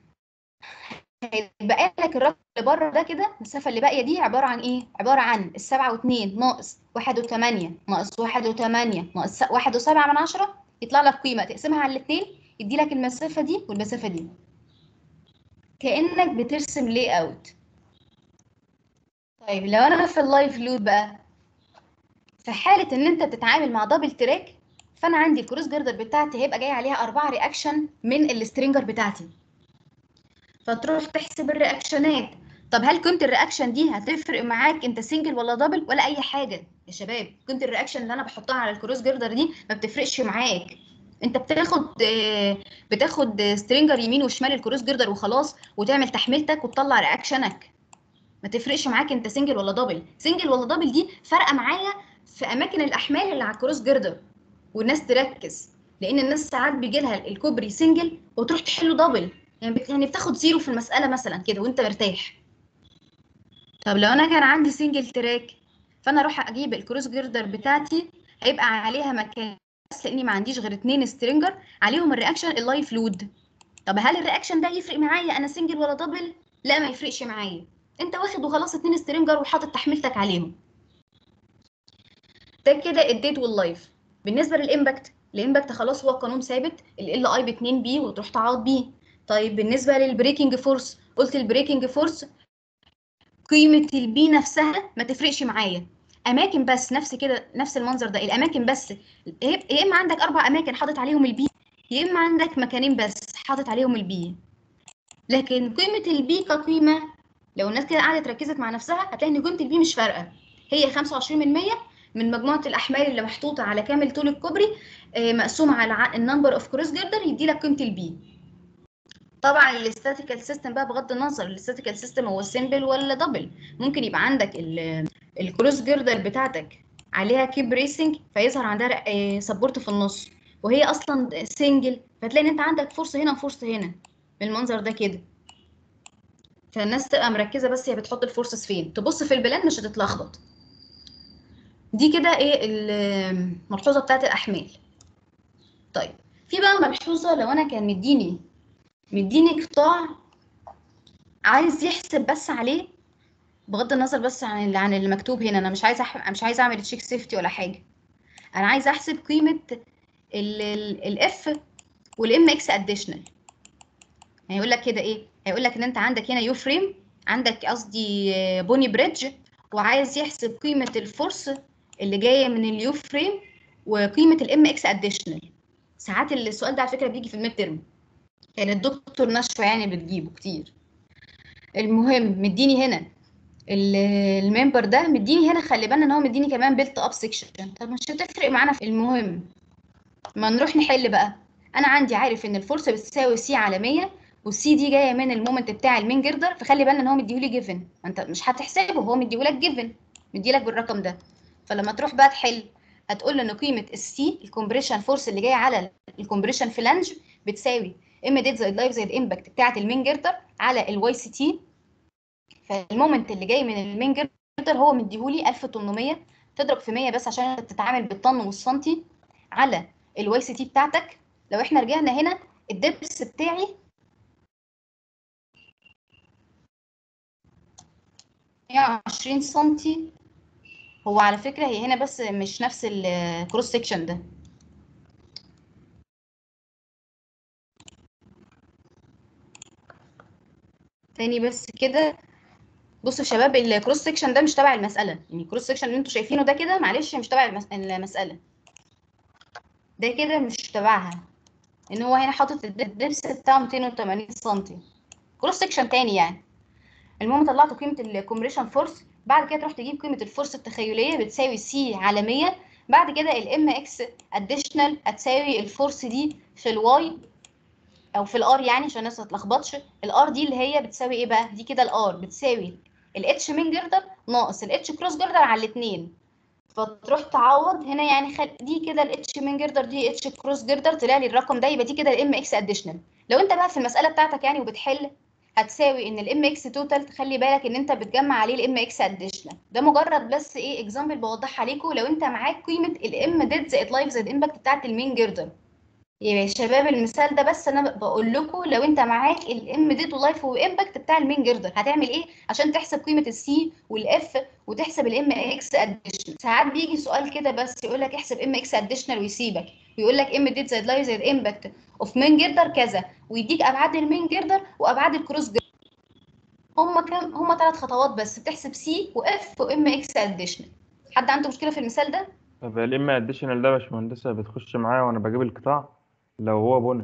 هيبقى لك الرقم اللي بره ده كده المسافة اللي باقية دي عبارة عن إيه؟ عبارة عن السبعة واتنين ناقص واحد وتمانية ناقص واحد وتمانية ناقص س- واحد وسبعة من عشرة يطلع لك قيمة تقسمها على الاتنين يدي لك المسافة دي والمسافة دي كأنك بترسم لي أوت طيب لو أنا في اللايف لود بقى في حالة إن أنت بتتعامل مع دبل تراك فأنا عندي الكروس جردر بتاعتي هيبقى جاي عليها أربعة رياكشن من السترينجر بتاعتي فتروح تحسب الرياكشنات طب هل كنت الرياكشن دي هتفرق معاك انت سنجل ولا دبل ولا اي حاجه يا شباب كنت الرياكشن اللي انا بحطها على الكروس جردر دي ما بتفرقش معاك انت بتاخد آه، بتاخد سترينجر يمين وشمال الكروس جردر وخلاص وتعمل تحميلتك وتطلع رياكشنك ما تفرقش معاك انت سنجل ولا دبل سنجل ولا دبل دي فارقه معايا في اماكن الاحمال اللي على الكروس جردر والناس تركز لان الناس ساعات بيجي لها الكوبري سنجل وتروح تحله دبل يعني بت- يعني بتاخد زيرو في المساله مثلا كده وانت مرتاح طب لو انا كان عندي سنجل تراك فانا اروح اجيب الكروس جردر بتاعتي هيبقى عليها مكان بس لاني ما عنديش غير اتنين سترينجر عليهم الرياكشن اللايف لود طب هل الرياكشن ده يفرق معايا انا سنجل ولا دبل لا ما يفرقش معايا انت واخد وخلاص اتنين سترينجر وحاطط تحميلتك عليهم ده كده الديت واللايف بالنسبه للامباكت الامباكت خلاص هو قانون ثابت ال اي ب 2 بي وتروح تعوض بيه طيب بالنسبه للبريكنج فورس قلت البريكنج فورس قيمه البي نفسها ما تفرقش معايا اماكن بس نفس كده نفس المنظر ده الاماكن بس يا يا اما عندك اربع اماكن حاطط عليهم البي يا اما عندك مكانين بس حاطط عليهم البي لكن قيمه البي كقيمه لو الناس كده قعدت ركزت مع نفسها هتلاقي ان قيمه البي مش فارقه هي 25 من 100 من مجموعه الاحمال اللي محطوطه على كامل طول الكوبري آه، مقسومه على النمبر اوف كروس جردر يدي لك قيمه البي طبعا الاستاتيكال سيستم بقى بغض النظر الاستاتيكال سيستم هو سيمبل ولا دبل ممكن يبقى عندك الكروس جردر بتاعتك عليها كيب ريسنج فيظهر عندها سبورت في النص وهي اصلا سنجل فتلاقي ان انت عندك فرصه هنا وفرصه هنا بالمنظر ده كده فالناس تبقى مركزه بس هي بتحط الفورسز فين تبص في البلان مش هتتلخبط دي كده ايه الملحوظه بتاعت الاحمال طيب في بقى ملحوظه لو انا كان مديني مديني قطاع عايز يحسب بس عليه بغض النظر بس عن اللي عن اللي مكتوب هنا انا مش عايزه أح... مش عايزه اعمل تشيك سيفتي ولا حاجه انا عايزه احسب قيمه الاف والام اكس اديشنال هيقول لك كده ايه هيقول لك ان انت عندك هنا يو فريم عندك قصدي بوني بريدج وعايز يحسب قيمه الفورس اللي جايه من اليو فريم وقيمه الام اكس اديشنال ساعات السؤال ده على فكره بيجي في الميد ترم كان الدكتور نشوى يعني بتجيبه كتير المهم مديني هنا ال- الممبر ده مديني هنا خلي بالنا ان هو مديني كمان بيلت اب سيكشن طب مش هتفرق معانا في المهم ما نروح نحل بقى انا عندي عارف ان الفرصه بتساوي سي على 100 والسي دي جايه من المومنت بتاع المين جردر فخلي بالنا ان هو مديهولي جيفن انت مش هتحسبه هو مديهولك جيفن مديلك بالرقم ده فلما تروح بقى تحل هتقول له ان قيمه السي الكومبريشن فورس اللي جايه على الكومبريشن فلانج بتساوي ام ديد زائد لايف زائد امباكت بتاعه المين جردر على الواي سي تي فالمومنت اللي جاي من المين جردر هو مديهولي 1800 تضرب في 100 بس عشان انت بتتعامل بالطن والسنتي على الواي سي تي بتاعتك لو احنا رجعنا هنا الدبس بتاعي مية وعشرين سنتي هو على فكرة هي هنا بس مش نفس الكروس سيكشن ده تاني بس كده بصوا يا شباب الكروس سيكشن ده مش تبع المسألة يعني الكروس سيكشن اللي انتوا شايفينه ده كده معلش مش تبع المس- المسألة ده كده مش تبعها ان هو هنا حاطط الد- الدبس بتاعه 280 سنتي كروس سيكشن تاني يعني المهم طلعت قيمة الكومبريشن فورس بعد كده تروح تجيب قيمة الفورس التخيلية بتساوي سي على 100 بعد كده الام اكس اديشنال هتساوي الفورس دي في الواي او في الار يعني عشان الناس ما تتلخبطش الار دي اللي هي بتساوي ايه بقى دي كده الار بتساوي الاتش من جردر ناقص الاتش كروس جردر على الاثنين فتروح تعوض هنا يعني خل... دي كده الاتش من جردر دي اتش كروس جردر طلع لي الرقم ده يبقى دي كده الام اكس اديشنال لو انت بقى في المساله بتاعتك يعني وبتحل هتساوي ان الام اكس توتال تخلي بالك ان انت بتجمع عليه الام اكس اديشنال ده مجرد بس ايه اكزامبل بوضحها لكم لو انت معاك قيمه الام ديد زائد لايف زائد امباكت بتاعت المين جردر يا شباب المثال ده بس انا بقول لكم لو انت معاك الام ديد ولايف وامباكت بتاع المين جردر هتعمل ايه عشان تحسب قيمه السي والاف وتحسب الام اكس اديشنال ساعات بيجي سؤال كده بس يقول لك احسب ام اكس اديشنال ويسيبك ويقول لك ام ديد زائد لايف زائد امباكت اوف مين جردر كذا ويديك ابعاد المين جردر وابعاد الكروس جردر هما كام هما ثلاث خطوات بس بتحسب سي واف وام اكس اديشنال حد عنده مشكله في المثال ده طب الام اديشنال ده يا باشمهندسة بتخش معايا وانا بجيب القطاع لو هو بونت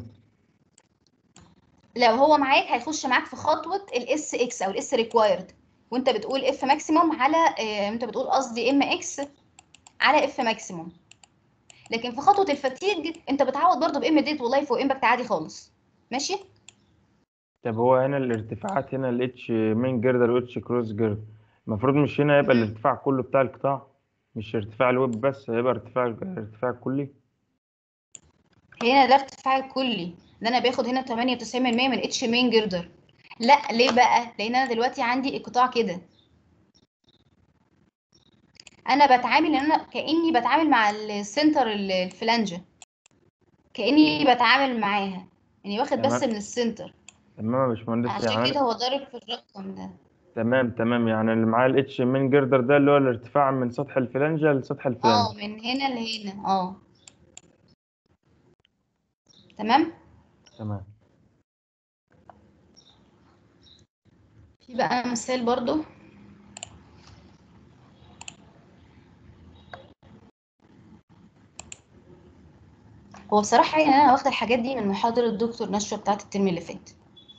لو هو معاك هيخش معاك في خطوه الاس اكس او الاس ريكوايرد وانت بتقول اف ماكسيموم على آه، انت بتقول قصدي ام اكس على اف ماكسيموم لكن في خطوه الفتيج انت بتعوض برضو بام ديت ولايف وامباكت عادي خالص ماشي طب هو هنا الارتفاعات هنا الاتش مين جردر واتش كروس جردر المفروض مش هنا يبقى مم. الارتفاع كله بتاع القطاع مش ارتفاع الويب بس هيبقى ارتفاع الارتفاع الكلي هنا ده ارتفاع الكلي ده انا باخد هنا 98% من اتش مين جردر لا ليه بقى لان انا دلوقتي عندي القطاع كده انا بتعامل ان انا كاني بتعامل مع السنتر ال- الفلانجه كاني بتعامل معاها يعني واخد بس تمام. من السنتر تمام يا باشمهندس عشان يعني كده هو ضارب في الرقم ده تمام تمام يعني اللي معاه الاتش مين جردر ده اللي هو الارتفاع من سطح الفلانجة لسطح اه الفلانجة من هنا لهنا اه تمام تمام في بقى مثال برضو هو بصراحة يعني أنا واخدة الحاجات دي من محاضرة الدكتور نشوى بتاعت الترم اللي فات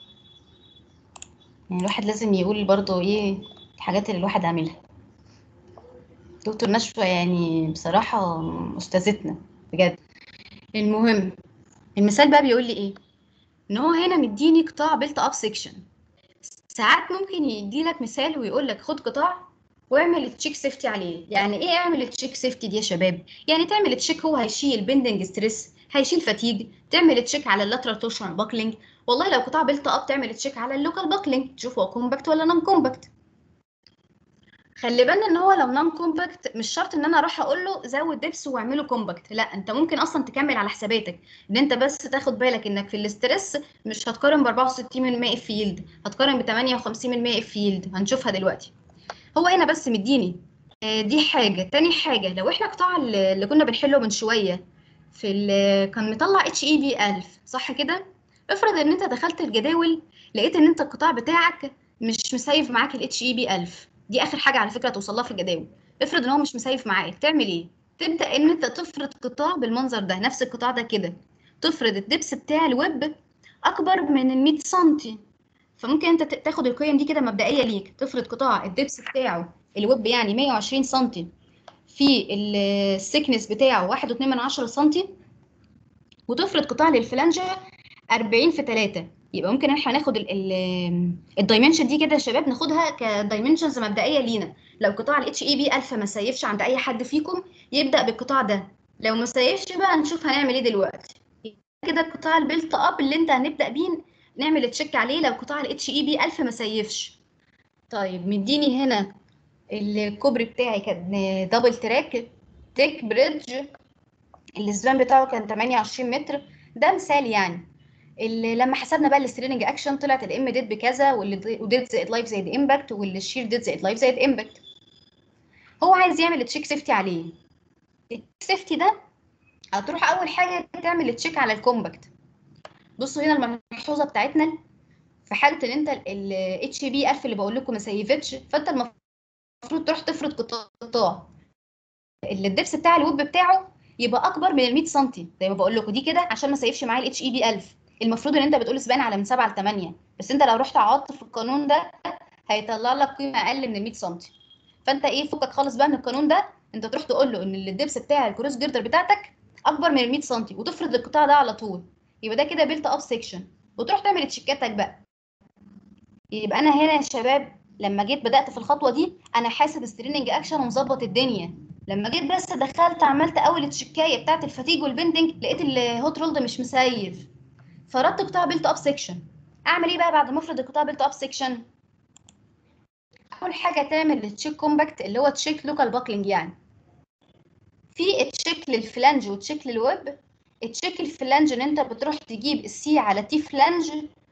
يعني الواحد لازم يقول برضو إيه الحاجات اللي الواحد عاملها دكتور نشوى يعني بصراحة أستاذتنا بجد المهم المثال بقى بيقول لي إيه إن هو هنا مديني قطاع بيلت أب سيكشن ساعات ممكن يديلك مثال ويقول لك خد قطاع واعمل تشيك سيفتي عليه يعني ايه اعمل تشيك سيفتي دي يا شباب يعني تعمل تشيك هو هيشيل بندنج ستريس هيشيل فاتيج تعمل تشيك على اللاترال تورشن باكلينج والله لو قطاع بيلت اب تعمل تشيك على اللوكال باكلينج تشوف هو كومباكت ولا نون كومباكت خلي بالنا ان هو لو نون كومباكت مش شرط ان انا اروح اقول له زود دبس واعمله كومباكت لا انت ممكن اصلا تكمل على حساباتك ان انت بس تاخد بالك انك في الاسترس مش هتقارن ب 64% اف يلد هتقارن ب 58% اف يلد هنشوفها دلوقتي هو هنا بس مديني آه، دي حاجة تاني حاجة لو احنا قطاع اللي اللي كنا بنحله من شوية في ال- كان مطلع اتش اي بي 1000 صح كده افرض ان انت دخلت الجداول لقيت ان انت القطاع بتاعك مش مسيف معاك الاتش اي بي 1000 دي اخر حاجة على فكرة توصل لها في الجداول افرض ان هو مش مسيف معاك تعمل ايه تبدأ ان انت تفرض قطاع بالمنظر ده نفس القطاع ده كده تفرض الدبس بتاع الويب اكبر من ال 100 سنتي فممكن انت ت- تاخد القيم دي كده مبدئيه ليك تفرض قطاع الدبس بتاعه الويب يعني 120 سم في السكنس بتاعه 1.2 سم وتفرض قطاع للفلانجه 40 في 3 يبقى ممكن احنا ناخد الدايمنشن دي كده يا شباب ناخدها كدايمنشنز مبدئيه لينا لو قطاع الاتش اي بي 1000 ما سيفش عند اي حد فيكم يبدا بالقطاع ده لو ما سيفش بقى نشوف هنعمل ايه دلوقتي كده قطاع البيلت اب اللي انت هنبدا بيه نعمل تشيك عليه لو قطاع الاتش اي بي 1000 ما سيفش طيب مديني هنا الكوبري بتاعي كان دبل تراك تيك بريدج الاسبان بتاعه كان 28 متر ده مثال يعني اللي لما حسبنا بقى الستريننج اكشن طلعت الام ديد بكذا واللي وديد زائد لايف زائد امباكت واللي الشير ديد زائد لايف زائد امباكت هو عايز يعمل تشيك سيفتي عليه السيفتي ده هتروح اول حاجه تعمل تشيك على الكومباكت بصوا هنا الملحوظه بتاعتنا في حاله ان انت الاتش بي 1000 اللي بقول لكم ما سيفتش فانت المفروض تروح تفرض قطاع اللي الدبس بتاع الويب بتاعه يبقى اكبر من ال 100 سم زي ما بقول لكم دي كده عشان ما سيفش معايا الاتش اي بي 1000 المفروض ان انت بتقول سبان على من 7 ل 8 بس انت لو رحت عوضت في القانون ده هيطلع لك قيمه اقل من ال 100 سم فانت ايه فكك خالص بقى من القانون ده انت تروح تقول له ان الدبس بتاع الكروس جيردر بتاعتك اكبر من ال 100 سم وتفرض القطاع ده على طول يبقى ده كده بيلت اب سيكشن وتروح تعمل تشيكاتك بقى يبقى انا هنا يا شباب لما جيت بدات في الخطوه دي انا حاسب ستريننج اكشن ومظبط الدنيا لما جيت بس دخلت عملت اول تشيكايه بتاعت الفاتيج والبندنج لقيت الهوت رولد مش مسيف فرضت قطاع بيلت اب سيكشن اعمل ايه بقى بعد ما افرض القطاع بيلت اب سيكشن اول حاجه تعمل التشيك كومباكت اللي هو تشيك لوكال باكلينج يعني في تشيك للفلانج وتشيك للويب التشيك الفلانج ان انت بتروح تجيب السي على تي فلانج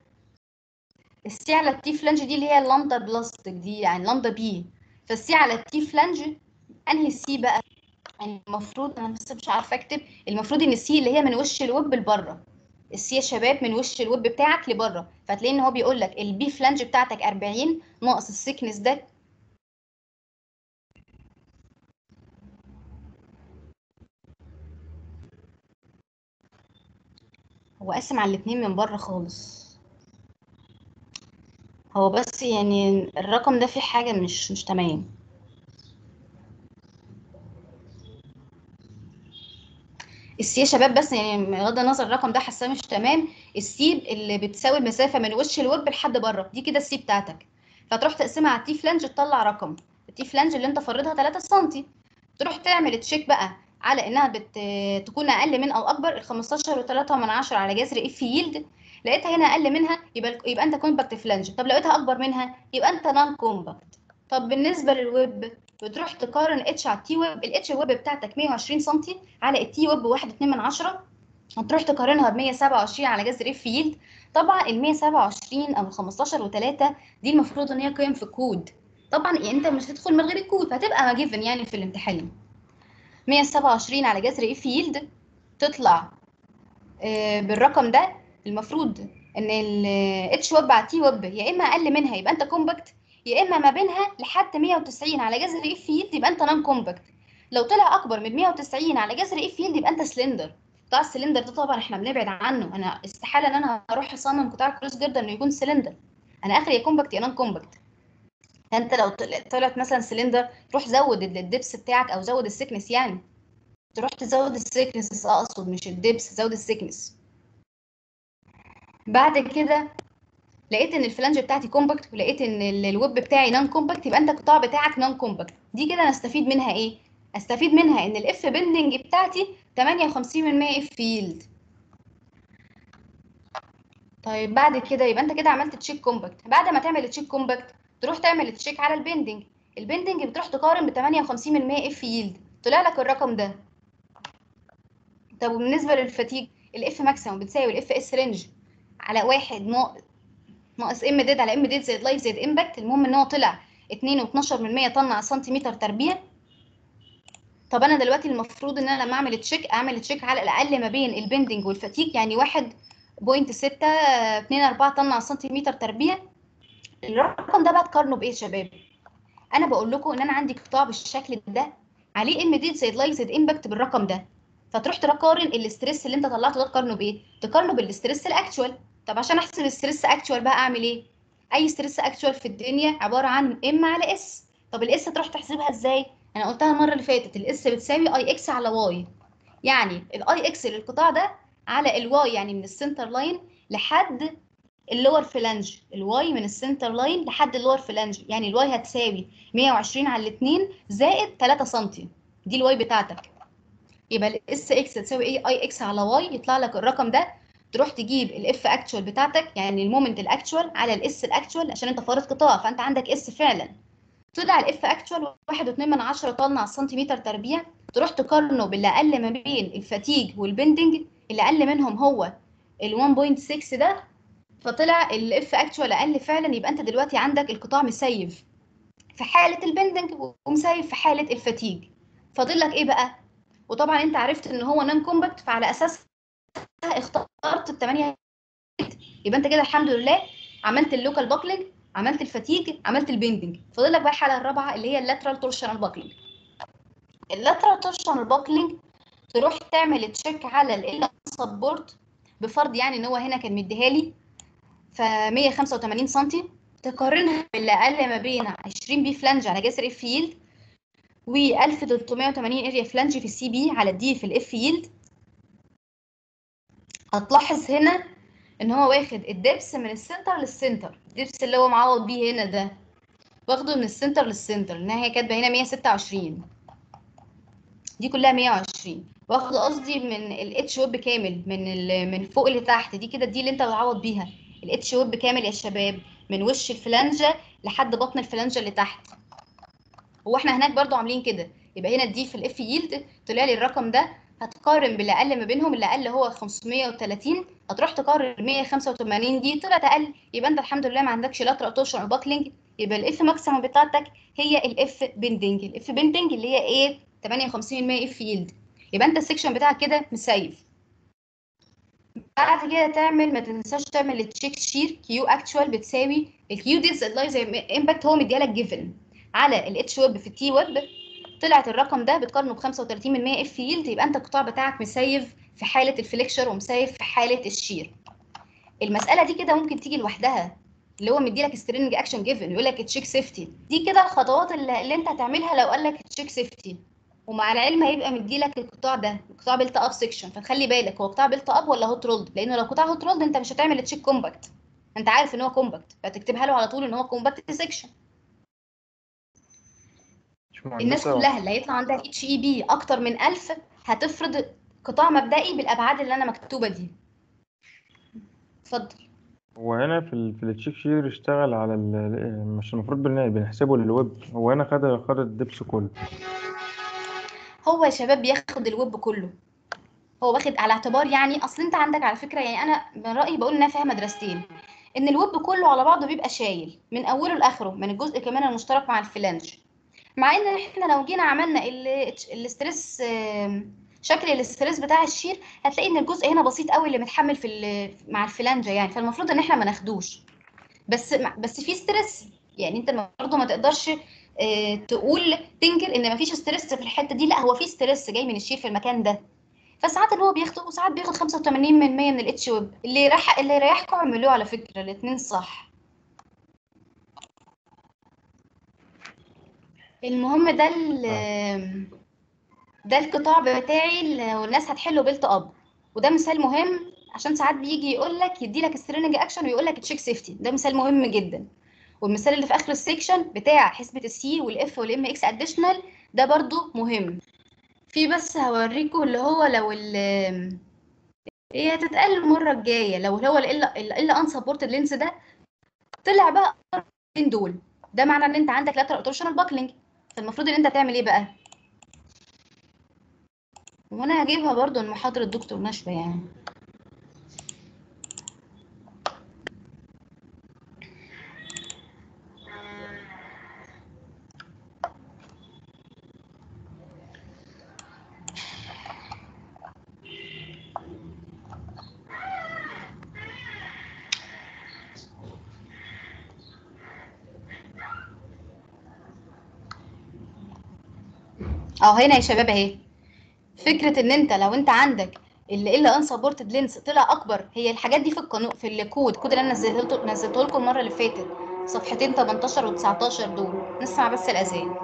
السي على التي فلانج دي اللي هي اللامدا بلاستيك دي يعني لامدا بي فالسي على التي فلانج انهي سي بقى يعني المفروض انا بس مش عارفه اكتب المفروض ان السي اللي هي من وش الويب لبره السي يا شباب من وش الويب بتاعك لبره فتلاقي ان هو بيقول لك البي فلانج بتاعتك 40 ناقص السيكنس ده هو قاسم على الاتنين من بره خالص هو بس يعني الرقم ده فيه حاجة مش مش تمام السي يا شباب بس يعني بغض النظر الرقم ده حاساه مش تمام السي اللي بتساوي المسافة من وش الويب لحد بره دي كده السي بتاعتك فتروح تقسمها على التي فلانج تطلع رقم التي فلانج اللي انت فرضها 3 سم تروح تعمل تشيك بقى على انها بت... تكون اقل من او اكبر ال 15 و3 من عشرة على جذر اف يلد لقيتها هنا اقل منها يبقى يبقى انت كومباكت فلانج طب لقيتها اكبر منها يبقى انت نون كومباكت طب بالنسبه للويب بتروح تقارن اتش على التي ويب الاتش ويب بتاعتك 120 سم على التي ويب 1.2 من عشرة هتروح تقارنها ب 127 على جذر اف يلد طبعا ال 127 او ال 15 و3 دي المفروض ان هي قيم في الكود طبعا يعني انت مش هتدخل من غير الكود فهتبقى جيفن يعني في الامتحان 127 على جذر اف يلد تطلع آه بالرقم ده المفروض ان الاتش ويب على تي ويب يا اما اقل منها يبقى انت كومباكت يا اما ما بينها لحد 190 على جذر اف يلد يبقى انت نون كومباكت لو طلع اكبر من 190 على جذر اف يلد يبقى انت سلندر قطاع السلندر ده طبعا احنا بنبعد عنه انا استحاله ان انا اروح اصمم قطاع كروس جيردر انه يكون سلندر انا اخري يا كومباكت يا نون كومباكت انت لو طلعت مثلا سلندر روح زود الدبس بتاعك او زود السكنس يعني تروح تزود السكنس اقصد مش الدبس زود السكنس بعد كده لقيت ان الفلانج بتاعتي كومباكت ولقيت ان الويب بتاعي نون كومباكت يبقى انت القطاع بتاعك نون كومباكت دي كده انا استفيد منها ايه استفيد منها ان الاف بندنج بتاعتي 58% اف فيلد طيب بعد كده يبقى انت كده عملت تشيك كومباكت بعد ما تعمل تشيك كومباكت تروح تعمل تشيك على البندنج البندنج بتروح تقارن ب 58% اف يلد طلع لك الرقم ده طب وبالنسبه للفتيج الاف ماكسيمم بتساوي الاف اس رينج على واحد ناقص ناقص ام ديد على ام ديد زائد لايف زائد امباكت المهم ان هو طلع 2 و12% طن على سنتيمتر تربيع طب انا دلوقتي المفروض ان انا لما اعمل تشيك اعمل تشيك على الاقل ما بين البندنج والفتيج يعني 1.6 2 4 طن على سنتيمتر تربيع الرقم ده بقى تقارنه بايه يا شباب انا بقول لكم ان انا عندي قطاع بالشكل ده عليه ام دي زائد لايف زائد امباكت بالرقم ده فتروح تقارن الاستريس اللي انت طلعته ده تقارنه بايه تقارنه بالاستريس الاكتوال طب عشان احسب الاستريس اكتوال بقى اعمل ايه اي ستريس اكتوال في الدنيا عباره عن ام على اس طب الاس تروح تحسبها ازاي انا قلتها المره اللي فاتت الاس بتساوي اي اكس على واي يعني الاي اكس للقطاع ده على الواي يعني من السنتر لاين لحد اللور فلانج الواي من السنتر لاين لحد اللور فلانج يعني الواي هتساوي 120 على الاثنين زائد 3 سم دي الواي بتاعتك يبقى الاس اكس تساوي ايه اي اكس على واي يطلع لك الرقم ده تروح تجيب الاف اكتوال بتاعتك يعني المومنت الاكتوال على الاس الاكتوال عشان انت فارض قطاع فانت عندك اس فعلا طلع الاف اكتوال 1.2 من 10 طن على السنتيمتر تربيع تروح تقارنه باللي اقل ما بين الفاتيج والبندنج اللي اقل منهم هو ال 1.6 ده فطلع الاف اكتوال اقل فعلا يبقى انت دلوقتي عندك القطاع مسيف في حاله البندنج ومسيف في حاله الفاتيج فاضل لك ايه بقى وطبعا انت عرفت ان هو نون كومباكت فعلى اساس اخترت الثمانيه يبقى انت كده الحمد لله عملت اللوكال باكلينج عملت الفاتيج عملت البندنج فاضل لك بقى الحاله الرابعه اللي هي اللاترال تورشنال باكلينج اللاترال تورشنال باكلينج تروح تعمل تشيك على ال سبورت بفرض يعني ان هو هنا كان مديها لي ف 185 سم تقارنها باللي اقل ما بين 20 بي فلانج على جسر اف يلد و 1380 اريا فلانج في السي بي على الدي في الاف يلد هتلاحظ هنا ان هو واخد الدبس من السنتر للسنتر الدبس اللي هو معوض بيه هنا ده واخده من السنتر للسنتر لانها هي كاتبه هنا 126 دي كلها 120 واخده قصدي من الاتش ويب كامل من ال- من فوق لتحت دي كده دي اللي انت بتعوض بيها الاتش ويب كامل يا شباب من وش الفلانجه لحد بطن الفلانجه اللي تحت هو احنا هناك برضو عاملين كده يبقى هنا دي في الاف يلد طلع لي الرقم ده هتقارن باللي اقل ما بينهم اللي اقل هو 530 هتروح تقارن 185 دي طلعت اقل يبقى انت الحمد لله ما عندكش لا ترقطوش او باكلينج يبقى الاف ماكسيمم بتاعتك هي الاف بندنج الاف بندنج اللي هي ايه 58% اف يلد يبقى انت السكشن بتاعك كده مسيف بعد كده تعمل ما تنساش تعمل التشيك شير كيو اكتوال بتساوي الكيو ديز اللايز امباكت هو مديالك جيفن على الاتش ويب في التي ويب طلعت الرقم ده بتقارنه ب 35% اف يلد يبقى انت القطاع بتاعك مسيف في حاله الفليكشر ومسيف في حاله الشير المساله دي كده ممكن تيجي لوحدها اللي هو مديلك سترينج اكشن جيفن يقول لك تشيك سيفتي دي كده الخطوات اللي, اللي انت هتعملها لو قال لك تشيك سيفتي ومع العلم هيبقى مديلك القطاع ده القطاع بيلت اب سيكشن فتخلي بالك هو قطاع بيلت اب ولا هوت رولد لانه لو قطاع هوت رولد انت مش هتعمل تشيك كومباكت انت عارف ان هو كومباكت فتكتبها له على طول ان هو كومباكت سيكشن الناس كلها اللي هيطلع عندها اتش اي بي اكتر من 1000 هتفرض قطاع مبدئي بالابعاد اللي انا مكتوبه دي اتفضل هو هنا في ال في التشيك شير اشتغل على ال مش المفروض بن- بنحسبه للويب هو هنا خد خد الدبس كله هو يا شباب بياخد الويب كله هو واخد على اعتبار يعني اصل انت عندك على فكره يعني انا من رايي بقول انها فيها مدرستين ان الويب كله على بعضه بيبقى شايل من اوله لاخره من الجزء كمان المشترك مع الفلانج مع ان احنا لو جينا عملنا ال- الاسترس آم، شكل الاسترس بتاع الشير هتلاقي ان الجزء هنا بسيط قوي اللي متحمل في ال- مع الفلانجه يعني فالمفروض ان احنا ما ناخدوش بس بس في ستريس يعني انت برضه ما تقدرش آه، تقول تنكر ان مفيش ستريس في الحته دي لا هو في ستريس جاي من الشير في المكان ده فساعات اللي هو بياخده وساعات بياخد 85 من 100 من الاتش ويب اللي يريح اللي يريحكم اعملوه على فكره الاثنين صح المهم ده ال- ده القطاع بتاعي اللي والناس هتحله بيلت اب وده مثال مهم عشان ساعات بيجي يقول لك يدي لك سترينج اكشن ويقول لك تشيك سيفتي ده مثال مهم جدا والمثال اللي في اخر السيكشن بتاع حسبه السي والاف والام اكس اديشنال ده برضو مهم في بس هوريكم اللي هو لو ال هي هتتقال المره الجايه لو هو الا الا ان سبورتد لينس ده طلع بقى الاثنين دول ده معنى ان انت عندك لاترال اوتورشنال باكلينج فالمفروض ان انت تعمل ايه بقى وانا هجيبها برضو من محاضره الدكتور نشوى يعني اه هنا يا شباب اهي فكره ان انت لو انت عندك اللي الا ان سبورتد لينس طلع اكبر هي الحاجات دي في القانون في الكود الكود اللي انا نزلته نزلته لكم المره اللي فاتت صفحتين 18 و19 دول نسمع بس الاذان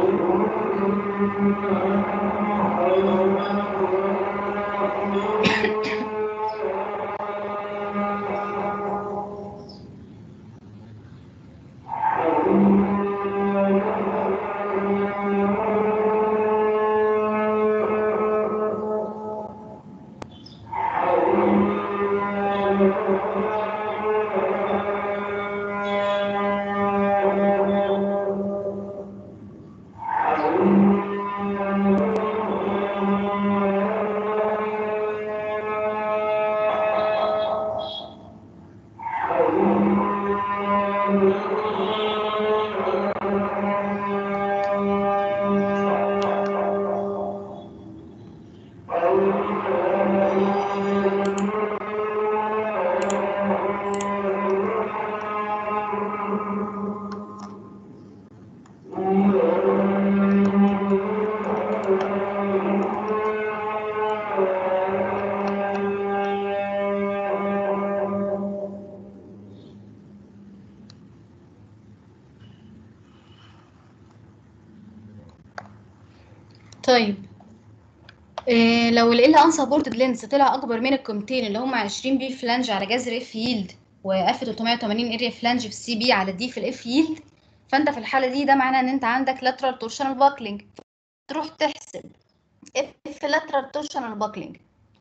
طيب إيه لو ال unsupported lens طلع اكبر من القيمتين اللي هم 20 بي فلانج على جذر اف ييلد واف 380 اريا فلانج في السي بي على دي في الاف ييلد فانت في الحاله دي ده معناه ان انت عندك lateral torsional buckling تروح تحسب اف lateral torsional buckling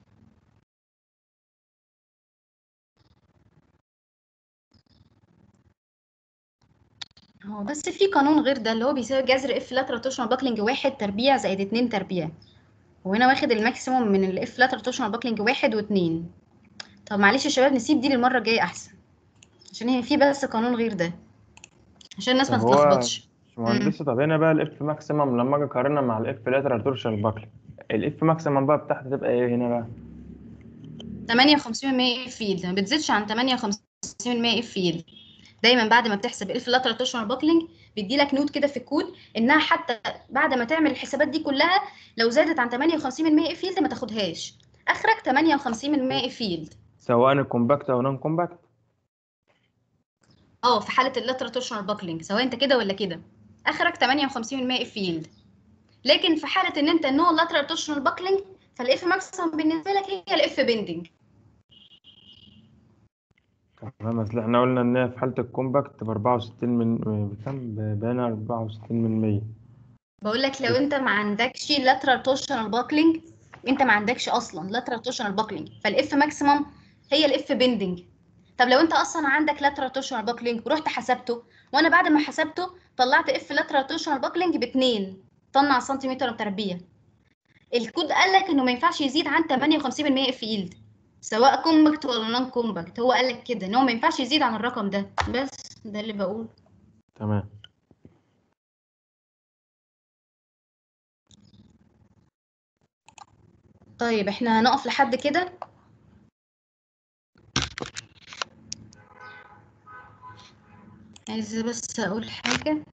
هو بس في قانون غير ده اللي هو بيساوي جذر اف lateral torsional buckling واحد تربيع زائد اتنين تربيع وهنا واخد الماكسيموم من الاف lateral torsional buckling واحد واتنين طب معلش يا شباب نسيب دي للمرة الجاية أحسن عشان هي في بس قانون غير ده عشان الناس ما طب هو- تتلخبطش مهندس طب هنا بقى الاف ماكسيمم لما اجي اقارنها مع الاف لاترال تورشال باكلي الاف ماكسيمم بقى بتاعتي تبقى ايه هنا بقى 58% اف فيلد ما بتزيدش عن 58% اف فيلد دايما بعد ما بتحسب الاف lateral torsional buckling بيدي لك نوت كده في الكود انها حتى بعد ما تعمل الحسابات دي كلها لو زادت عن 58% اف فيلد ما تاخدهاش اخرك 58% اف فيلد سواء الكومباكت او نون كومباكت اه في حاله اللاترال تورشنال باكلينج سواء انت كده ولا كده اخرك 58% اف فيلد لكن في حاله ان انت نو لاترال تورشنال باكلينج فالاف ماكسيمم بالنسبه لك هي الاف بيندنج تمام اصل احنا قلنا ان هي في حاله الكومباكت ب 64 من بكام باين 64 من 100 بقول لك لو انت ما عندكش لاترال تورشنال باكلينج انت ما عندكش اصلا لاترال تورشنال باكلينج فالاف ماكسيمم هي الاف بيندنج طب لو انت اصلا عندك لاترال تورشنال باكلينج ورحت حسبته وانا بعد ما حسبته طلعت اف لاترال تورشنال باكلينج ب 2 طن على سنتيمتر تربيع الكود قال لك انه ما ينفعش يزيد عن 58% اف يلد سواء كومباكت ولا نون كومباكت هو قال لك كده ان هو ما ينفعش يزيد عن الرقم ده بس ده اللي بقوله تمام طيب احنا هنقف لحد كده عايزة بس اقول حاجة